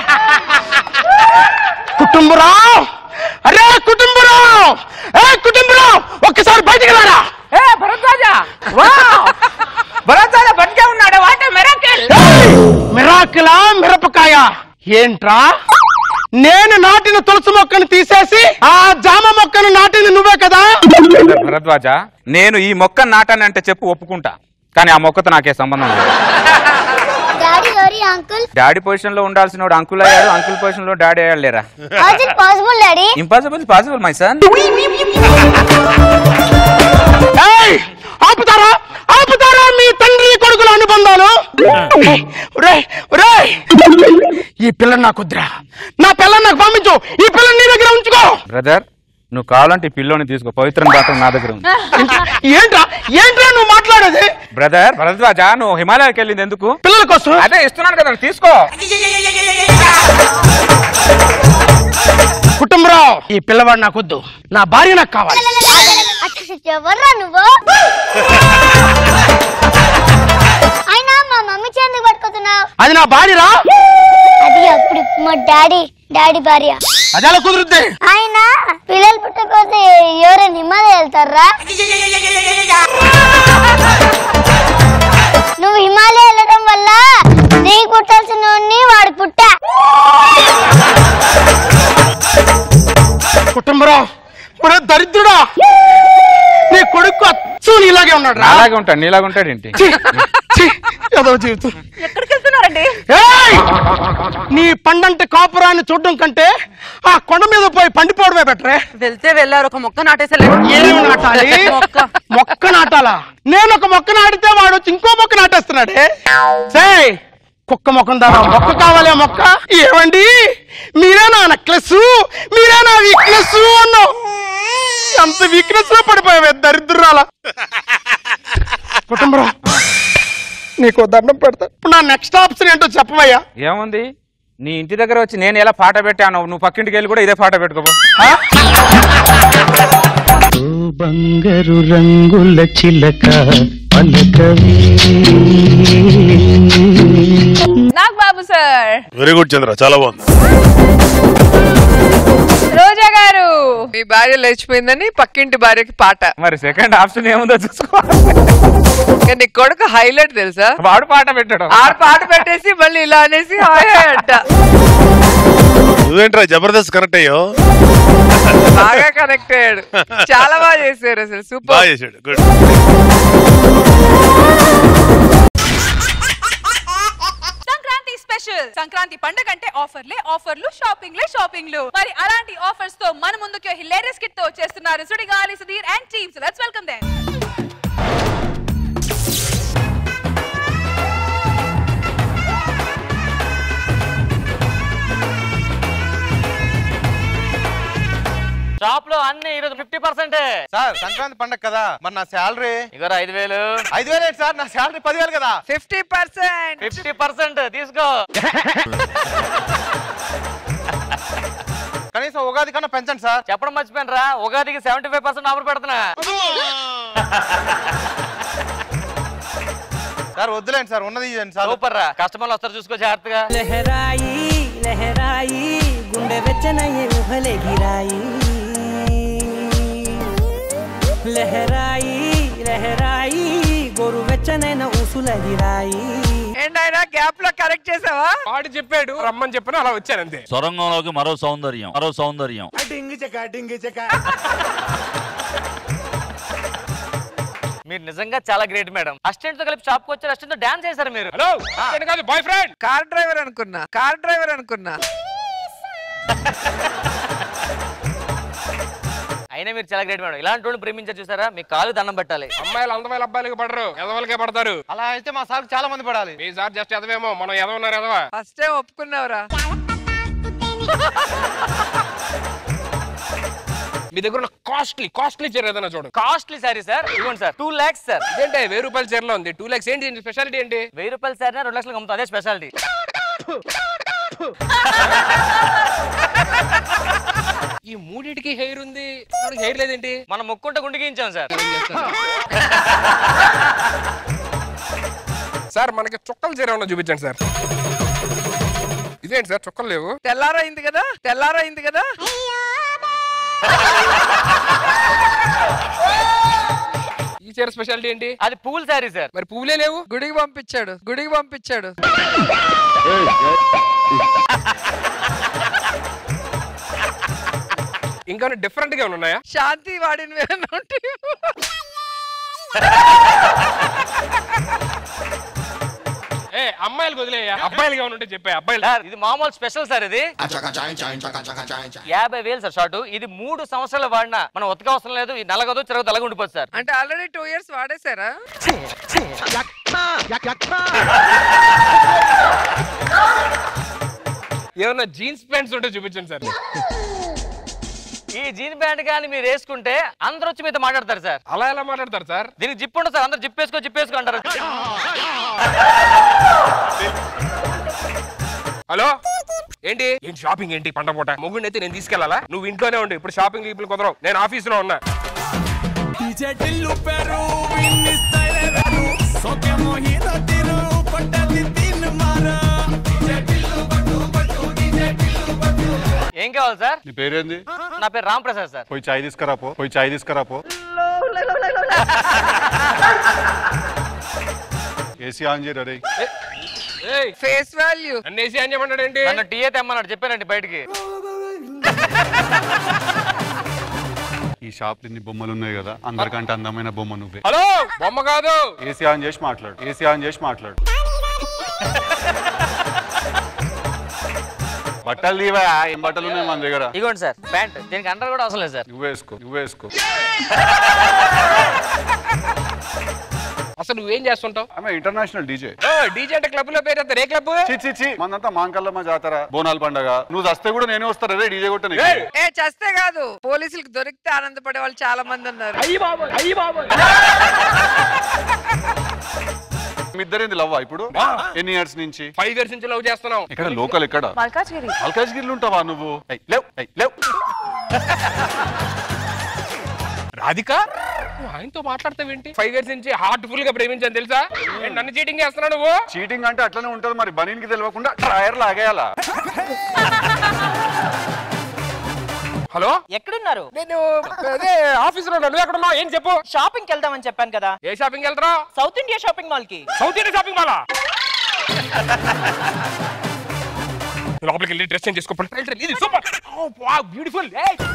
కుటుంబరావు అరే కుటుంబరావు ఏ కుటుంబరావు ఒక్కసారి బయటికి రారా ఏ భరద్వాజ భరద్వాజ బతికే ఉన్నాడు వాటే మెరకెల్ మిరాకిలా మిరపకాయ ఏంట్రా నేను నాటిన తులసి మొక్కను తీసేసి ఆ జామ మొక్కను నాటింది నువ్వే కదా భరద్వాజ నేను ఈ మొక్క నాటానంటే చెప్పు ఒప్పుకుంటా కానీ ఆ మొక్కతో నాకే సంబంధం లేదు daddy sorry uncle daddy position లో ఉండాల్సిన వాడు అంకుల్ అయ్యాడు అంకుల్ పొజిషన్ లో డాడీ అయ్యాడు లేరా was it possible daddy impossible possible my son ఏయ్! ఆపుతారా ఆపుతారా మీ తండ్రి కొడుకుల అనుబంధాలు ఒరేయ్, ఒరేయ్! ఈ పిల్ల నాకు వద్దురా నా పిల్లని నాకు పంపించు ఈ పిల్లని నీ దగ్గర ఉంచుకో బ్రదర్ నువ్వు కావాలంటే ఈ పిల్లోని తీసుకో పవిత్రం దాటం నా దగ్గర ఉంది ఏంట్రా ఏంట్రా నువ్వు మాట్లాడేది బ్రదర్ భరద్వాజ నువ్వు హిమాలయాకి వెళ్ళింది ఎందుకు పిల్లల కోసం అదే ఇస్తున్నాను కదా తీసుకో కుటుంబరావు ఈ పిల్లవాడు నాకొద్దు నా భార్య నాకు కావాలి అసలు ఎవర్రా నువ్వు అయినా మా మమ్మీ చెందుకు పట్టుకుతున్నావు అది నా భార్యరా అది అప్పుడు మా డాడీ డాడీ భార్య అది ఎలా కుదురుద్ది ఆయన పిల్లలు పుట్టకపోతే ఎవరైనా హిమాలయ వెళ్తారా నువ్వు హిమాలయ వెళ్ళడం వల్ల నీకు పుట్టాల్సిన వాడిని వాడు పుట్టా కుటుంబరావు ఒరే దరిద్రుడా నీ కొడుకు అచ్చు నీలాగే ఉన్నాడు రా అలాగే ఉంటాడు నీలాగా ఉంటాడు ఏంటి ఏదో జీవితం ఎక్కడికి వెళ్తున్నారండి ఏయ్! నీ పండంటే కాపురాన్ని చూడడం కంటే ఆ కొండ మీద పోయి పండిపోవడమే బెటరే వెళ్తే వెళ్ళారు ఒక మొక్క నాటేసలేదు ఏమి నాటాలి మొక్క మొక్క నాటాలా నేను ఒక మొక్క నాటితే వాడు వచ్చి ఇంకో మొక్క నాటేస్తున్నాడే సేయ్ కుక్క మొక్కం దారా మొక్క కావాలి ఆ మొక్క ఏమండి మీరే నా నెక్లెస్ మీరే నా వీక్నెస్ అన్నావు ఎంత వీక్నెస్ లో పడిపోయావే దరిద్రాల కుటుంబరా నీకు దండం పెడతా ఇప్పుడు నా నెక్స్ట్ ఆప్షన్ ఏంటో చెప్పవయ్యా ఏముంది నీ ఇంటి దగ్గర వచ్చి నేను ఎలా పాట పెట్టాను నువ్వు పక్కింటికి వెళ్ళి కూడా ఇదే పాట పెట్టుకోపో ఓ బంగారు రంగుల చిలక పలకవే Nag Babu sir very good Chandra చాలా బాగుంది రోజా గారు మీ భార్య లేచిపోయిందని పక్కింటి భార్యకి పాట మరి సెకండ్ ఆప్షన్ ఏముందో చూసుకో ఇంకా నీ కొడుకు హైలైట్ తెలుసా వాడు పాట పెట్టాడు ఆడు పాట పెట్టేసి మళ్ళీ ఇలా అనేసి హాయ్ హాయ్ అంట నువ్వేంట్రా జబర్దస్త్ కనెక్ట్ అయ్యో బాగా కనెక్ట్ అయ్యాడు చాలా బాగా చేశారు అసలు సూపర్ బాగా చేశాడు గుడ్ సంక్రాంతి స్పెషల్ సంక్రాంతి పండుగ అంటే ఆఫర్లే ఆఫర్లు షాపింగ్లే షాపింగ్లు మరి అలాంటి ఆఫర్స్ తో మన ముందుకి హిలేరియస్ కిట్ తో వచ్చేస్తున్నారు Sudigali Sudheer and teams let's welcome them shop లో అన్ని ఈరోజు ఫిఫ్టీ పర్సెంట్ సార్ సంక్రాంతి పండగ కదా మరి నా శాలరీ ఇగో ఐదు వేలు ఐదు వేలు ఏంటి సార్ నా శాలరీ పదివేలు కదా ఫిఫ్టీ పర్సెంట్ ఫిఫ్టీ పర్సెంట్ తీసుకో కనీసం ఉగాది కన్నా పెంచండి సార్ చెప్పడం మర్చిపోయిన రా ఉగాదికి సెవెంటీ ఫైవ్ పర్సెంట్ ఆఫర్ పెడుతున్నా సార్ వద్దులేండి సార్ ఉన్నది ఇవ్వండి సార్ సూపర్ రా కస్టమర్లు వస్తారు చూసుకో జాగ్రత్తగా లహరాయి లహరాయి గుండె వెచ్చనయ్యే ఊహలే గిరాయి లహరాయి లహరాయి గోరు వెచ్చనైన ఊసులగిరాయి ఏంటైనా గ్యాప్ లో కరెక్ట్ చేసావా వాడు చెప్పాడు రమ్మని చెప్పిన అలా వచ్చాను అంతే సొరంగంలోకి మరో సౌందర్యం మరో సౌందర్యం డింగి చెక్క డింగి చెక్క మీరు నిజంగా చాలా గ్రేట్ మేడం అసిస్టెంట్ తో కలిపి షాప్ కి వచ్చారు అసిస్టెంట్ తో డాన్స్ చేశారు మీరు హలో కాదు బాయ్ ఫ్రెండ్ కార్ డ్రైవర్ అనుకున్నా కార్ డ్రైవర్ అనుకున్నా అయినా మీరు చాలా గ్రేట్ మేడం ఇలాంటి వాళ్ళు ప్రేమించారు చూసారా మీ కాలు దండం పెట్టాలి అమ్మాయిలు అందమైన అబ్బాయిలకి పడరు ఎదవలకే పడతారు అలా అయితే మా సార్ చాలా మంది పడాలి మీ సార్ జస్ట్ ఎదవేమో మనం ఎదవన్నారు ఎదవా ఫస్ట్ టైం ఒప్పుకున్నావురా మీ దగ్గర ఉన్న కాస్ట్లీ కాస్ట్లీ చీర ఏదైనా చూడండి కాస్ట్లీ సారీ సార్ ఇవ్వండి సార్ టూ లాక్స్ సార్ ఇదేంటే వెయ్యి రూపాయల చీరలో ఉంది టూ లాక్స్ ఏంటి స్పెషాలిటీ ఏంటి వెయ్యి రూపాయల సార్ రెండు లక్షలకు అమ్ముతాం అదే స్పెషాలిటీ ఈ మూడింటికి హెయిర్ ఉంది హెయిర్ లేదేంటి మనం ముక్కుంట గుండెకి ఇచ్చాం సార్ సార్ మనకి చుక్కల చీర ఏమన్నా చూపించండి సార్ ఇదేంటి సార్ చుక్కలు లేవు తెల్లారైంది కదా తెల్లారైంది కదా ఈ చీర స్పెషాలిటీ ఏంటి అది పువ్వుల సారీ సార్ మరి పువ్వులే లేవు గుడికి పంపించాడు గుడికి పంపించాడు ఇంకా డిఫరెంట్ గా ఉన్నాయా శాంతి వాడిని ఏమన్నా ఉంటే ఏ అమ్మాయిలకు వదిలేయ అబ్బాయిలుగా ఏమైనా ఉంటే చెప్పే అబ్బాయిలు సార్ ఇది మామూలు స్పెషల్ సార్ ఇది యాభై వేలు సార్ షార్ట్ ఇది మూడు సంవత్సరాలు వాడినా మనం ఉతక అవసరం లేదు ఈ నలగదు తిరగదు అలాగే ఉండిపోతుంది సార్ అంటే ఆల్రెడీ టూ ఇయర్స్ వాడేశారా ఏమన్నా జీన్స్ ప్యాంట్స్ ఉంటే చూపించండి సార్ ఈ జీన్ ప్యాంట్ కానీ మీరు వేసుకుంటే అందరూ వచ్చి మీతో మాట్లాడతారు సార్ అలా ఎలా మాట్లాడతారు సార్ దీనికి జిప్ ఉండదు సార్ అందరు జిప్ వేసుకో జిప్ వేసుకో అంటారు హలో ఏంటి ఏంటి షాపింగ్ ఏంటి పంట పూట మొగుడిని అయితే నేను తీసుకెళ్లాలా నువ్వు ఇంట్లోనే ఉండు ఇప్పుడు షాపింగ్ లీపులు కుదరవు నేను ఆఫీస్ లో ఉన్నా టిల్లు పెరు విన్ని స్టైల్ వేరు సోకే మోహిత తిరు పట్టది తిన్ మారా టిల్లు పట్టు పట్టు టిల్లు పట్టు ఏం కావాలి సార్ నీ పేరేంది నా పేరు రామ్ ప్రసాద్ సార్ పోయి చాయ్ తీసుకురా పో పోయి చాయ్ తీసుకురా పో ఏసీ ఆన్ చేయరా రే ఫేస్ వాల్యూ అన్నేసి అని చెప్పన్నాడు ఏంటి నన్ను టీ తెమ్మన్నాడు చెప్పానండి బయటికి ఈ షాప్ ఇన్ని బొమ్మలు ఉన్నాయి కదా అందరికంటే అందమైన బొమ్మ నువ్వే హలో బొమ్మ కాదు ఏసీ ఆన్ చేసి మాట్లాడు ఏసీ ఆన్ చేసి మాట్లాడు బట్టలు తీవా ఏం బట్టలు ఉన్నాయి మన దగ్గర ఇగోండి సార్ ప్యాంట్ దీనికి అండర్ కూడా అవసరం లేదు సార్ నువ్వే వేసుకో నువ్వే వేసుకో అసలు నువ్వేం చేస్తుంటావు ఆమె ఇంటర్నేషనల్ డీజే డీజే అంటే క్లబ్ లో పేరు ఏ క్లబ్ చి చి చి మనంతా మాంకల్లమ్మ జాతర బోనాల పండగ నువ్వు వస్తే కూడా నేనే వస్తాను రే డీజే కొట్టని ఏ చస్తే కాదు పోలీసులకు దొరికితే ఆనందపడే వాళ్ళు చాలా మంది ఉన్నారు మీ ఇద్దరేంది లవ్వా ఇప్పుడు ఎన్ని ఇయర్స్ నుంచి ఫైవ్ ఇయర్స్ నుంచి లవ్ చేస్తున్నావు ఇక్కడ లోకల్ ఎక్కడ మల్కాజ్గిరి మల్కాజ్గిరిలో ఉంటావా నువ్వు ఏయ్, లేవ్ ఏయ్, లేవ్ రాధిక నువ్వు ఆయనతో మాట్లాడతావేంటి ఫైవ్ ఇయర్స్ నుంచి హార్ట్ఫుల్ గా ప్రేమించాను తెలుసా ఏంటి నన్ను చీటింగ్ చేస్తున్నావు నువ్వు చీటింగ్ అంటే అట్లనే ఉంటది మరి బనీన్కి తెలియకుండా ట్రయర్ లాగేయాలా హలో ఎక్కడున్నారు నేను అదే ఆఫీస్ లో నువ్వు ఎక్కడ ఉన్నావు ఏం చెప్పు షాపింగ్ కి వెళ్దామని చెప్పాను కదా ఏ షాపింగ్ వెళ్తారా సౌత్ ఇండియా షాపింగ్ మాల్ కి సౌత్ ఇండియా షాపింగ్ మాలా లోపలికి వెళ్ళి డ్రెస్ చేంజ్ చేసుకో ఇది సూపర్ బ్యూటిఫుల్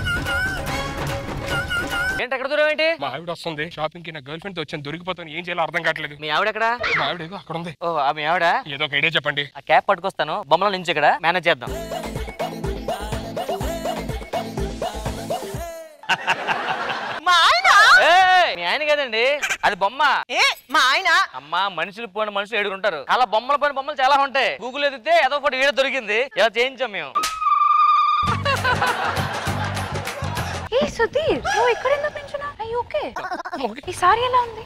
ఏంటి ఎక్కడ దూరం ఏంటి మా ఆవిడ వస్తుంది షాపింగ్ కి నా గర్ల్ ఫ్రెండ్ తో వచ్చాను దొరికిపోతాను ఏం చేయాలో అర్థం కావట్లేదు మీ ఆవిడ ఎక్కడ మా ఆవిడ ఏదో అక్కడ ఉంది ఓ ఆ మీ ఆవిడ ఏదో ఒక ఐడియా చెప్పండి ఆ క్యాప్ పట్టుకొస్తాను బొమ్మల నుంచి ఇక్కడ మేనేజ్ చేద్దాం మా ఆయన ఏయ్, మీ ఆయన కదండి అది బొమ్మ ఏ మా ఆయన అమ్మా మనుషులు పోయిన మనుషులు ఏడుగురు ఉంటారు అలా బొమ్మల పోయిన బొమ్మలు చాలా ఉంటాయి గూగుల్ ఎదిగితే ఏదో ఫోటో ఈడ దొరికింది ఇలా చేయించాం మేము ఏ సుధీర్ నువ్వు ఇక్కడ ఎందుకు నించున్నా అయ్యి ఓకే ఈ సారీ ఎలా ఉంది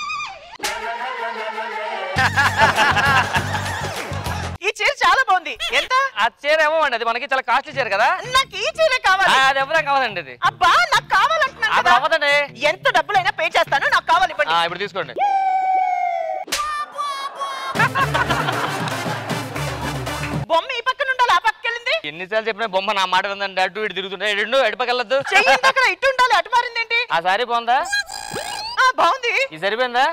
ఈ చీర చాలా బాగుంది ఎంత ఆ చీర ఏమో అండి అది మనకి చాలా కాస్ట్లీ చీర కదా నాకు ఈ చీరే కావాలి ఆ, అది ఎవరైనా కావాలండి అది అబ్బా నాకు కావాలంటున్నాను అది కదా అవ్వదండి ఎంత డబ్బులైనా పే చేస్తాను నాకు కావాలి ఆ, ఇవ్వండి ఇప్పుడు తీసుకోండి బొమ్మ ఈ పక్కన ఉండాలి ఆ పక్కకి వెళ్ళింది ఎన్నిసార్లు చెప్పినా బొమ్మ నా మాట విందండి అటు ఇటు తిరుగుతుంటే రెండు ఎడపకెళ్ళద్దు చెయ్యి అక్కడ ఇటు ఉండాలి అటు మారిందేంటి ఆ సారీ బాగుందా ఆ బాగుంది ఈ సరిపోయిందా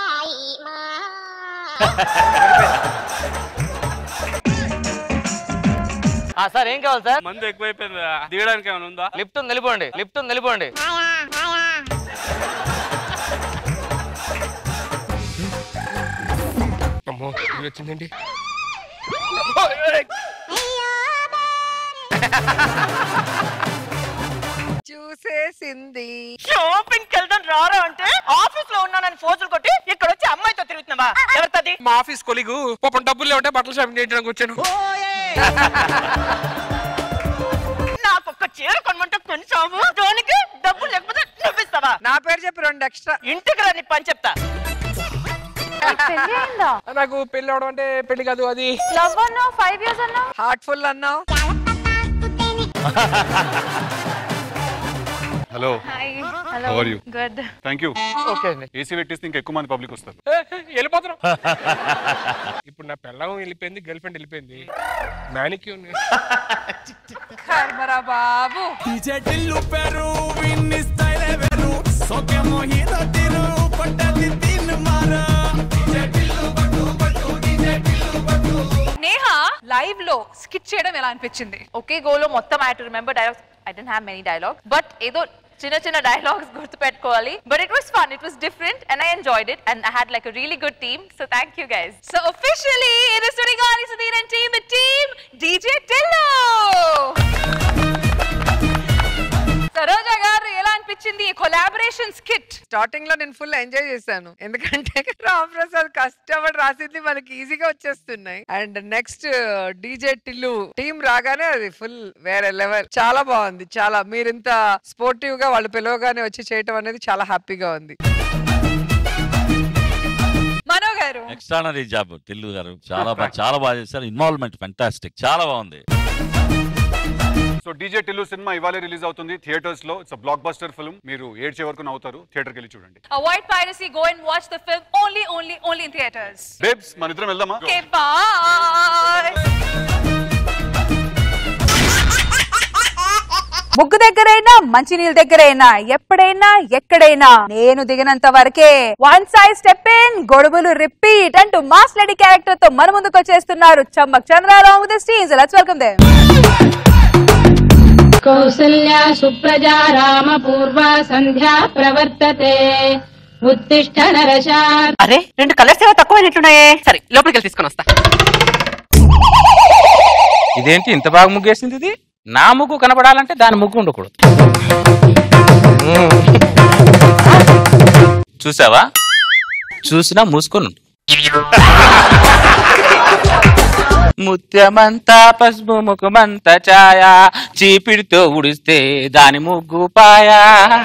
ఆ సార్ ఏం కావాలి సార్ మందు ఎక్కువైపోయింది దిగడానికి ఏమైనా ఉందా లిఫ్ట్ ఉంది వెళ్ళిపోండి లిఫ్ట్ ఉంది వెళ్ళిపోండి అమ్మో ఇది వచ్చిందేంటి చూసేసింది షాపింగ్ కి వెళ్దాం రారా అంటే ఆఫీస్ లో ఉన్నానని ఫోజులు కొట్టి ఇక్కడ వచ్చి అమ్మాయితో తిరుగుతున్నావా ఎవరితది మా ఆఫీస్ కొలిగు పాపం డబ్బులు లేవంటే బట్టలు షాపింగ్ చేయడానికి వచ్చాను నాకు ఒక చీర కొనమంటే కొనిసావు దానికి డబ్బులు లేకపోతే నువ్విస్తావా నా పేరు చెప్పి రెండు ఎక్స్ట్రా ఇంటికి రాని పని చెప్తా పెళ్లి అయిందా నాకు పెళ్లి అవడం అంటే పెళ్లి కాదు అది లవ్ అన్నావు ఫైవ్ ఇయర్స్ అన్నావు హార్ట్ఫుల్ అన్నావు hello hi How are you? Good thank you okay అండి ఏసీ పెట్టేస్తే ఇంకా ఎక్కువ మంది పబ్లిక్ వస్తారు వెళ్ళిపోతున్నాం ఇప్పుడు నా పెళ్ళం వెళ్ళిపోయింది గర్ల్ ఫ్రెండ్ వెళ్ళిపోయింది మ్యానిక్యూర్ కర్మరా బాబు ಡಿಜೆ ಟಿಲ್ಲು ಪೆರು ವಿನ್ನಿ ಸ್ಟೈಲ್ ವೆರು ಸೋಕೆ ಮೋಹಿತ ತಿರು ಪಟ್ಟದಿ ತಿನ್ ಮಾರ ಡಿಜೆ ಟಿಲ್ಲು ಪಟ್ಟು ಪಟ್ಟು ಡಿಜೆ ಟಿಲ್ಲು ಪಟ್ಟು నేహ లైవ్ లో స్కిట్ చేయడం ఎలా అనిపించింది ఒకే గోలో మొత్తం I to remember dialogues I didn't have many dialogues but ఏదో చిన్న చిన్న డైలాగ్స్ గుర్తు పెట్టుకోవాలి but it was fun it was different and I enjoyed it and I had like a really good team so thank you guys so officially it is Sunigari Sudhir and team the team DJ Tillo Saroja గారు ఎలా అనిపించింది ఈ కొలాబరేషన్ స్కిట్ స్టార్టింగ్ లో నేను ఫుల్ ఎంజాయ్ చేశాను ఎందుకంటే రామ్ ప్రసాద్ కష్టపడి రాసింది మనకి ఈజీగా వచ్చేస్తున్నాయి and next DJ Tillu team రాగానే అది ఫుల్ వేరే లెవెల్ చాలా బాగుంది చాలా మీరు ఇంత స్పోర్టివ్ గా వాళ్ళు పిలవగానే వచ్చి చేయటం అనేది చాలా హ్యాపీగా ఉంది మనో గారు ఎక్స్ట్రానరీ జాబ్ తెలుగు గారు చాలా బాగా చాలా బాగా చేశారు ఇన్వాల్వ్మెంట్ ఫెంటాస్టిక్ చాలా బాగుంది సో డీజే టిల్లు సినిమా ఇవాళ రిలీజ్ అవుతుంది థియేటర్స్ లో ఇట్స్ బ్లాక్ బస్టర్ ఫిల్మ్ మీరు ఏడ్చే వరకు నవ్వుతారు థియేటర్కి వెళ్ళి చూడండి Avoid piracy. Go and watch the film only, only, only in theaters. Babes మన ఇద్దరం వెళ్దామా Okay, bye. ముగ్గు దగ్గరైనా మంచినీళ్ళ దగ్గరైనా ఎప్పుడైనా ఎక్కడైనా నేను దిగినంత వరకే వన్ సైజ్ స్టెప్ ఇన్ గొడుగులు రిపీట్ అంటూ మాస్ లేడీ క్యారెక్టర్ తో మన ముందుకు వచ్చేస్తున్నారు Chammak Chandrarao with teams let's welcome them కౌసల్యా సుప్రజా రామ పూర్వ సంధ్యా ప్రవర్తతే ఉత్తిష్ట నరశాత్ అరే రెండు కలర్స్ ఏవో తక్కువైనట్లున్నాయే సరే లోపలికి వెళ్ళి తీసుకొని వస్తా ఇదేంటి ఇంత బాగా ముగ్గేసింది ఇది నా ముగ్గు కనబడాలంటే దాని ముగ్గు ఉండకూడదు చూసావా చూసినా మూసుకొని ఉండు. ముత్యమంతా పసుపు ముఖమంతా ఛాయ చీపిడితో ఉడిస్తే దాని ముగ్గు పాయా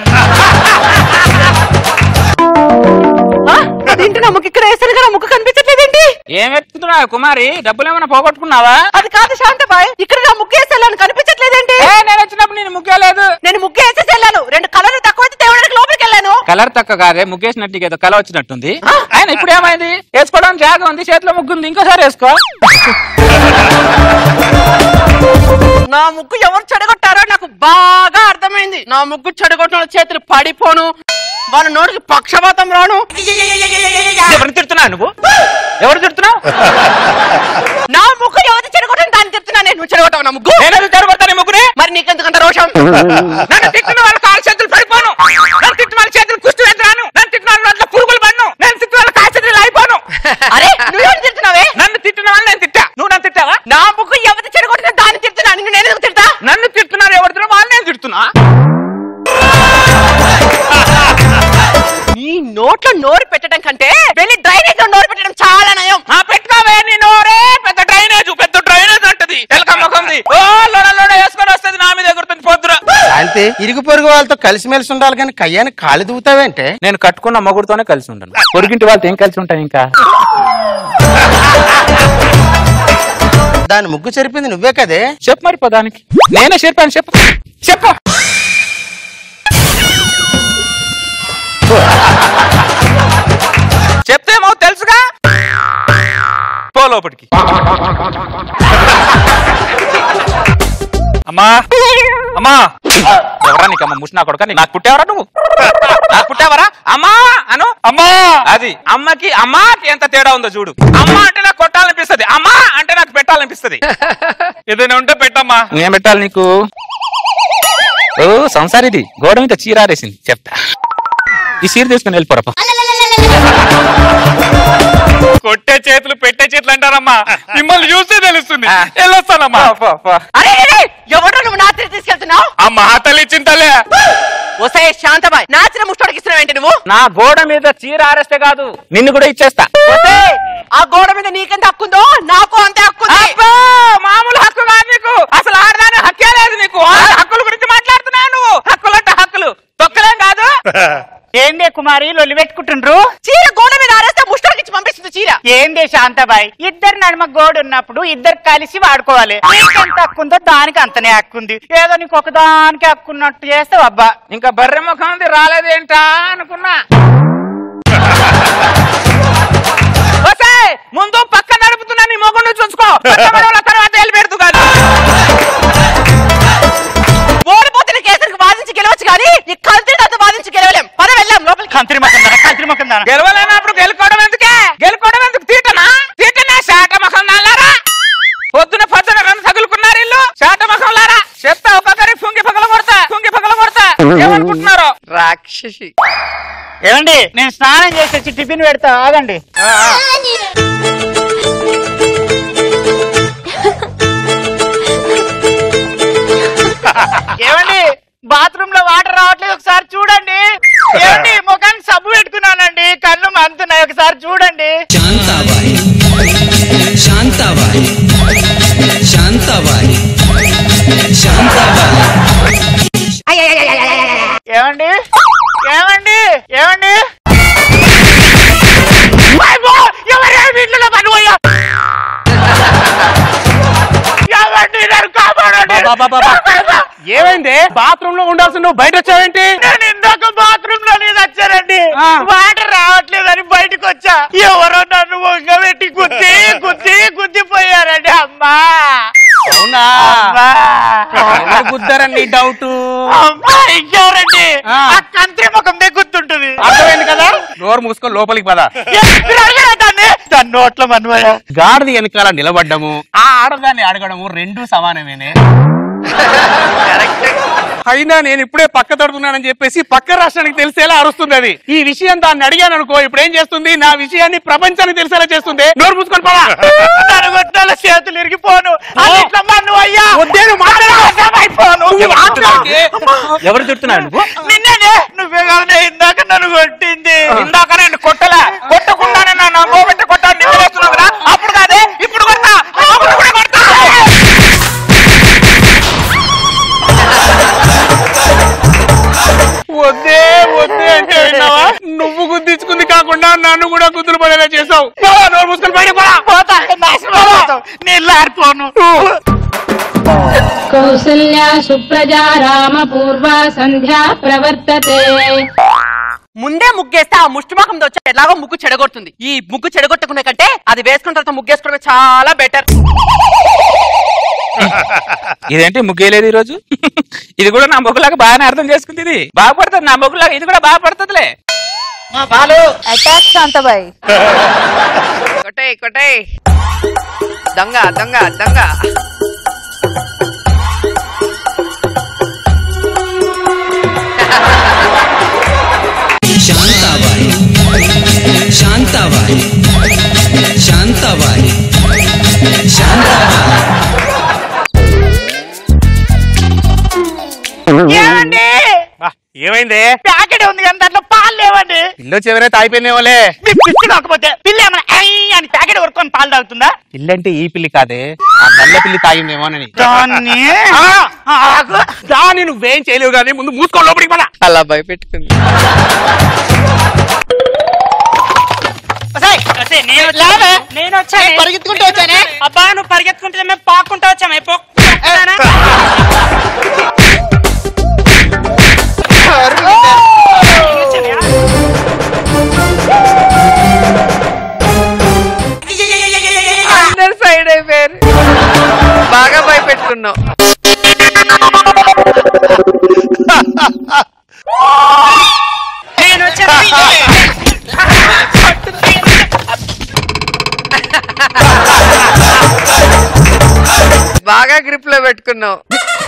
అదేంటి నా ముక్కు ఇక్కడ వేసాను కదా ముక్కు కనిపించట్లేదేంటి ఏం వెతుకుతున్నావు కుమారి డబ్బులు ఏమైనా పోగొట్టుకున్నావా అది కాదు శాంతబాయ్ ఇక్కడ నా ముక్కు వేసేళ్ళాను కనిపించట్లేదేంటి నేను వచ్చినప్పుడు నేను ముగ్గేలేదు నేను ముక్కు వేసేసి వెళ్ళాను రెండు కలర్లు తక్కువ అయితే తేవడానికి లోపలికి వెళ్ళాను కలర్ తక్కువ కాదే ముగ్గేసినట్టు ఏదో కల వచ్చినట్టుంది ఆయన ఇప్పుడు ఏమైంది వేసుకోవడానికి జాగ ఉంది చేతిలో ముగ్గుంది ఇంకోసారి వేసుకో నా ముక్కు ఎవరు చెడగొట్టారో నాకు బాగా అర్థమైంది నా ముగ్గు చెడగొట్టిన వాళ్ళ చేతులు పడిపోను వాళ్ళ నోటికి పక్షపాతం రాను ఎవరిని తిడుతున్నావు నువ్వు ఎవరు తిడుతున్నావు నా ముక్కు ఎవరు చెడగొట్టని దాన్ని తిడుతున్నా నేను నువ్వు చెడగొట్టావు నా ముగ్గు నేను చెడగొట్టాను ముగ్గునే మరి నీకెందుకంత రోషం నన్ను తిట్టిన వాళ్ళ కాలు చేతులు పడిపోను నన్ను తిట్టిన వాళ్ళ చేతులు కుస్తు ఎదురాను నన్ను తిట్టిన వాళ్ళ నోట్లో పురుగులు పడను నేను తిట్టిన వాళ్ళ కాలు చేతులు అయిపోను అరే నువ్వేం తిడుతున్నావే నన్ను తిట్టిన వాళ్ళు నేను తిట్టా నువ్వు నన్ను తిట్టావా నా ముక్కు ఎవరు చెడగొట్టిన దాన్ని తిడుతున్నా నిన్ను నేను ఎందుకు తిడతా నన్ను తిడుతున్నారు ఎవరు వాళ్ళు నేను తిడుతున్నా నీ నోట్లో నోరు పెట్టడం కంటే వెళ్ళి డ్రైనేజ్ లో నోరు పెట్టడం చాలా నయం ఆ పెట్టుకోవే నీ నోరే పెద్ద డ్రైనేజ్ పెద్ద డ్రైనేజ్ అంటది ఎలక ముఖంది ఓ లోడ లోడ వేసుకొని వస్తుంది నా మీద ఎగురుతుంది పొద్దున అంతే ఇరుగు పొరుగు వాళ్ళతో కలిసిమెలిసి ఉండాలి కానీ కయ్యాన్ని కాలు దువ్వుతావేంటే నేను కట్టుకున్న మొగుడుతోనే కలిసి ఉంటాను పొరిగింటి వాళ్ళతో ఏం కలిసి ఉంటాను ఇంకా దాని ముగ్గు చెరిపింది నువ్వే కదే చెప్పు మరి పదానికి నేనే చెప్పాను చెప్పు చెప్పు చెప్తేమో తెలుసుగా పో లోపలికి అమ్మా అమ్మా ఎవరా నీకమ్మ ముష్నా కొడుక నాకు పుట్టావరా నువ్వు నాకు పుట్టావరా అమ్మా అను అమ్మా అది అమ్మకి అమ్మాకి ఎంత తేడా ఉందో చూడు అమ్మ అంటే నాకు కొట్టాలనిపిస్తది అమ్మా అంటే నాకు పెట్టాలనిపిస్తది ఏదైనా ఉంటే పెట్టమ్మా నేను పెట్టాలి నీకు ఓ సంసారిది గోడ మీద చీరారేసింది చెప్తా ఈ చీర తీసుకుని వెళ్ళిపోరా పో. కొట్టే చేతులు పెట్టే చేతులు అంటారమ్మా మిమ్మల్ని చూస్తే తెలుస్తుంది వెళ్ళొస్తానమ్మా అరే అరే, ఎవడ్రా నువ్వు నా తిరిగి తీసుకెళ్తున్నావు ఆ మహాతల్లి చింతలే ఒసే శాంతబాయ్ నాచిన ముష్టోడికి ఇస్తున్నావు ఏంటి నువ్వు నా గోడ మీద చీర ఆరేస్తే కాదు నిన్ను కూడా ఇచ్చేస్తా ఒసేయ్, ఆ గోడ మీద నీకెంత హక్కుందో నాకు అంతే హక్కు అబ్బో, మామూలు హక్కు కాదు నీకు అసలు ఆడదాని హక్కే లేదు నీకు ఆ హక్కుల గురించి మాట్లాడుతున్నావు నువ్వు హక్కులంటే హక్కులు తొక్కలేం కాదు ఏందే కుమారి లొల్లి పెట్టుకుంటుండ్రు చీర గోడ మీద ఆరేస్తే ముష్టోడికి ఇచ్చి పంపిస్తుంది చీర ఏంది శాంతబాయ్ ఇద్దరు నడుమ గోడు ఉన్నప్పుడు ఇద్దరు కలిసి వాడుకోవాలి నీకెంత హక్కుందో దానికి అంతనే హక్కుంది ఏదో నీకు ఒకదానికి హక్కున్నట్టు చేస్తావు అబ్బా ఇంకా బర్రె ముఖం ఉంది రాలేదేంటా అనుకున్నా ఒసేయ్, ముందు పక్క నడుపుతున్నా నీ మొగుడు చూసుకో పక్క గొడవల తర్వాత వెళ్ళి పెడుతూ కాదు ఓడిపోతున్న కేసులకు వాదించి గెలవచ్చు కానీ ఈ కంత్రితో వాదించి గెలవలేం పద వెళ్ళాం లోపలికి కంత్రి మొక్కం దానా కంత్రి మొక్కం దానా గెలవలేనప్పుడు గెలుకోవడం ఎందుకే గెలుకోవడం ఎందుకు తీటనా తీటనా శాట ముఖం నాలారా పొద్దున పొద్దున రెండు తగులుకున్నారు ఇల్లు శాట ముఖం లారా చెప్తా ఒక్కొక్కరి fungi పగల కొడతా fungi పగల కొడతా ఏమనుకుంటున్నారు రాక్షసి ఏమండి నేను స్నానం చేసి వచ్చి టిఫిన్ పెడతా ఆగండి ఏమండి బాత్రూమ్ లో వాటర్ రావట్లేదు ఒకసారి చూడండి ఏమండి ముఖానికి సబ్బు పెట్టుకున్నానండి కళ్ళు మంతున్నాయి ఒకసారి చూడండి శాంతాబాయి శాంతాబాయి శాంతాబాయి శాంతాబాయి ఏమండి ఏమండి ఏమండి అయ్యో! ఏమైంది బాత్రూమ్ లో ఉండాల్సి నువ్వు బయట వచ్చావేంటి నేను ఇందాక బాత్రూమ్ లో వచ్చానండి వాటర్ రావట్లేదని బయటకు వచ్చా ఎవరో నన్ను వంగ పెట్టి గుద్ది గుద్ది గుద్దిపోయారండి అమ్మా అవునా ఎవరు గుద్దారండి డౌట్ అమ్మా ఇంకెవరండి ఆ కంత్రి ముఖం మీద గుర్తుంటుంది అర్థమైంది కదా డోర్ మూసుకొని లోపలికి పద మీరు అడిగారా దాన్ని దాని నోట్ల మనవయ్య గాడిద వెనకాల నిలబడ్డము ఆ ఆడదాన్ని అడగడము రెండు సమానమేనే అయినా నేను ఇప్పుడే పక్క తడుతున్నానని చెప్పేసి పక్క రాష్ట్రానికి తెలిసేలా అరుస్తుంది అది ఈ విషయం దాన్ని అడిగాను అనుకో ఇప్పుడు ఏం చేస్తుంది నా విషయాన్ని ప్రపంచానికి తెలిసేలా చేస్తుంది నోరు మూసుకొని పడా నరగొట్టాల చేతులు ఇరిగిపోను అది ఇట్లా మన్ను అయ్యా వద్దేను అయిపోను ఎవరు తిడుతున్నాడు నువ్వు నిన్నే నువ్వే కాదు ఇందాక నన్ను కొట్టింది ఇందాక నేను కొట్టలే కొట్టకుండానే నా నమ్మో పెట్టి కొట్టాను నిన్ను వేస్తున్నావు కదా అప్పుడు కాదే ఇప్పుడు కొడతా అప్పుడు కూడా కొడతా వద్దే వద్దే అంటే విన్నావా నువ్వు గుద్దించుకుంది కాకుండా నన్ను కూడా గుద్దులు పడేలా చేసావు పోరా, నోరు మూసుకొని బయట పోతా నాశనం నీళ్ళు ఆరిపోను కౌసల్యా సుప్రజా రామ పూర్వ సంధ్యా ప్రవర్తతే ముందే ముగ్గేస్తే ఆ ముష్టిముఖం వచ్చి ఎలాగో ముగ్గు చెడగొడుతుంది ఈ ముగ్గు చెడగొట్టుకునే కంటే అది వేసుకున్న తర్వాత ముగ్గేసుకోవడమే చాలా బెటర్ ఇదేంటి ముగ్గేయలేదు ఈ రోజు ఇది కూడా నా మొగ్గులాగా బాగానే అర్థం చేసుకుంది ఇది బాగుపడుతుంది నా మొగ్గులాగా ఇది కూడా బాగుపడుతుందిలే బాలు అటాక్ శాంతబాయ్ కొట్టే కొట్టే దొంగ దొంగ దొంగ శాంతాబాయి శాంతాబాయి శాంతాబాయి శాంతాబాయి ఏమండి ఏమైంది ప్యాకెట్ ఉంది కానీ దాంట్లో పాలు లేవండి పిల్ల చివరైతే అయిపోయినావులే మీ పిచ్చి కాకపోతే పిల్ల ఏమైనా ఐ అని ప్యాకెట్ కొనుక్కొని పాలు తాగుతుందా పిల్లంటే ఈ పిల్లి కాదే ఆ నల్ల పిల్లి తాగిందేమోనని దాన్ని ఆ, ఆగు. దాన్ని నువ్వేం చేయలేవు కానీ ముందు మూసుకో లోపలికి పద అలా భయపెట్టుకుంది నేను వచ్చాను పరిగెత్తుకుంటూ వచ్చానే అబ్బా నువ్వు పరిగెత్తుకుంటే మేము పాక్కుంటూ వచ్చామే పో అందరు సైడ్ అయిపోయారు బాగా భయపెట్టుకున్నావు నేను వచ్చాను బాగా గ్రిప్ లో పెట్టుకున్నావు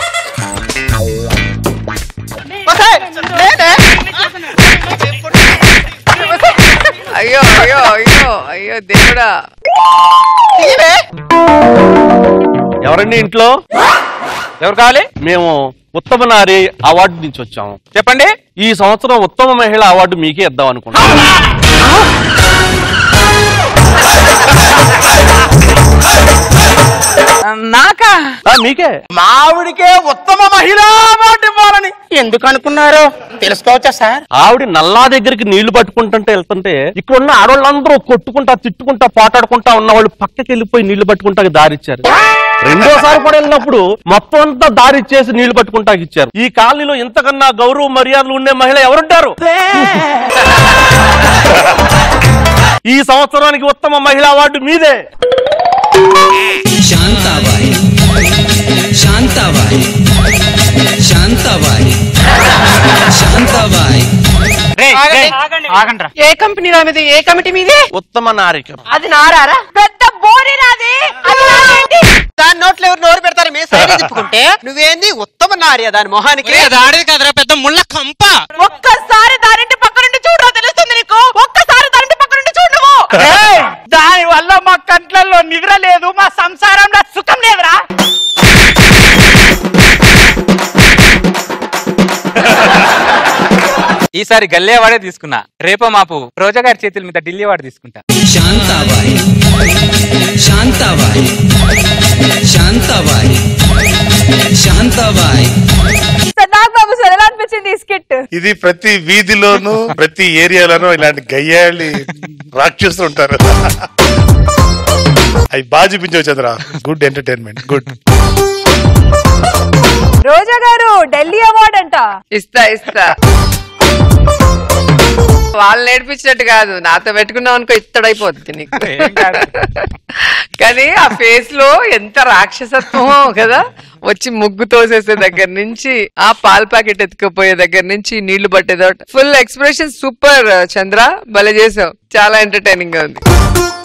అయ్యో అయ్యో అయ్యో అయ్యో దేవుడా ఎవరండి ఇంట్లో ఎవరు కావాలి మేము ఉత్తమ నారి అవార్డు నుంచి వచ్చాము చెప్పండి ఈ సంవత్సరం ఉత్తమ మహిళ అవార్డు మీకే ఇద్దాం అనుకుంటున్నాం నాకా మీకే మావిడికే ఉత్తమ మహిళా అవార్డు ఇవ్వాలని ఎందుకు అనుకున్నారు తెలుసుకోవచ్చా సార్ ఆవిడ నల్లా దగ్గరికి నీళ్లు పట్టుకుంటుంటే వెళ్తుంటే ఇక్కడ ఉన్న ఆడవాళ్ళందరూ కొట్టుకుంటా తిట్టుకుంటా పోటాడుకుంటా ఉన్న వాళ్ళు పక్కకి వెళ్ళిపోయి నీళ్లు పట్టుకుంటా దారిచ్చారు రెండోసారి కూడా వెళ్ళినప్పుడు మొత్తం అంతా దారిచ్చేసి నీళ్లు పట్టుకుంటా ఇచ్చారు ఈ కాలనీలో ఇంతకన్నా గౌరవ మర్యాదలు ఉండే మహిళ ఎవరుంటారు ఈ సంవత్సరానికి ఉత్తమ మహిళా అవార్డు మీదే శాంతాబాయి శాంతాబాయి శాంతాబాయి శాంతాబాయి ఏ కంపెనీ రామిది ఏ కమిటీ మీది ఉత్తమ నారిక అది నారారా పెద్ద బోరి రాది అది నాదేంటి? దాని నోట్లో ఎవరు నోరు పెడతారు మీ సైడ్ తిప్పుకుంటే నువ్వేంది ఉత్తమ నార్య దాని మొహానికి ఆడేది కదరా పెద్ద ముళ్ళ కంప ఒక్కసారి దారింటి పక్క నుండి చూడరా తెలుస్తుంది నీకు ఒక్కసారి దారింటి పక్క నుండి చూడు నువ్వు దాని వల్ల మా కంట్లలో నిద్ర లేదు మా సంసారంలో సుఖం లేదురా ఈసారి గల్లే వాడే తీసుకున్నా రేపో మాపు రోజా గారి చేతుల మీద ఢిల్లీ వాడు తీసుకుంటా శాంతాబాయి శాంతాబాయి శాంతాబాయి శాంతాబాయి సన్నాగ్ బాబు సార్ ఎలా అనిపించింది ఈ స్కిట్ ఇది ప్రతి వీధిలోనూ ప్రతి ఏరియాలోనూ ఇలాంటి గయ్యాళి రాక్షసులు ఉంటారు అవి బాగా చూపించవు Chandra good entertainment good Roja గారు ఢిల్లీ అవార్డ్ అంట ఇస్తా ఇస్తా వాళ్ళు నేర్పించినట్టు కాదు నాతో పెట్టుకున్నావు అనుకో ఇత్తడైపోద్ది నీకు కానీ ఆ ఫేస్ లో ఎంత రాక్షసత్వమో కదా వచ్చి ముగ్గు తోసేసే దగ్గర నుంచి ఆ పాల ప్యాకెట్ ఎత్తుకుపోయే దగ్గర నుంచి నీళ్లు పట్టేదో ఫుల్ ఎక్స్ప్రెషన్ సూపర్ చంద్ర భలే చేసావు చాలా ఎంటర్టైనింగ్ గా ఉంది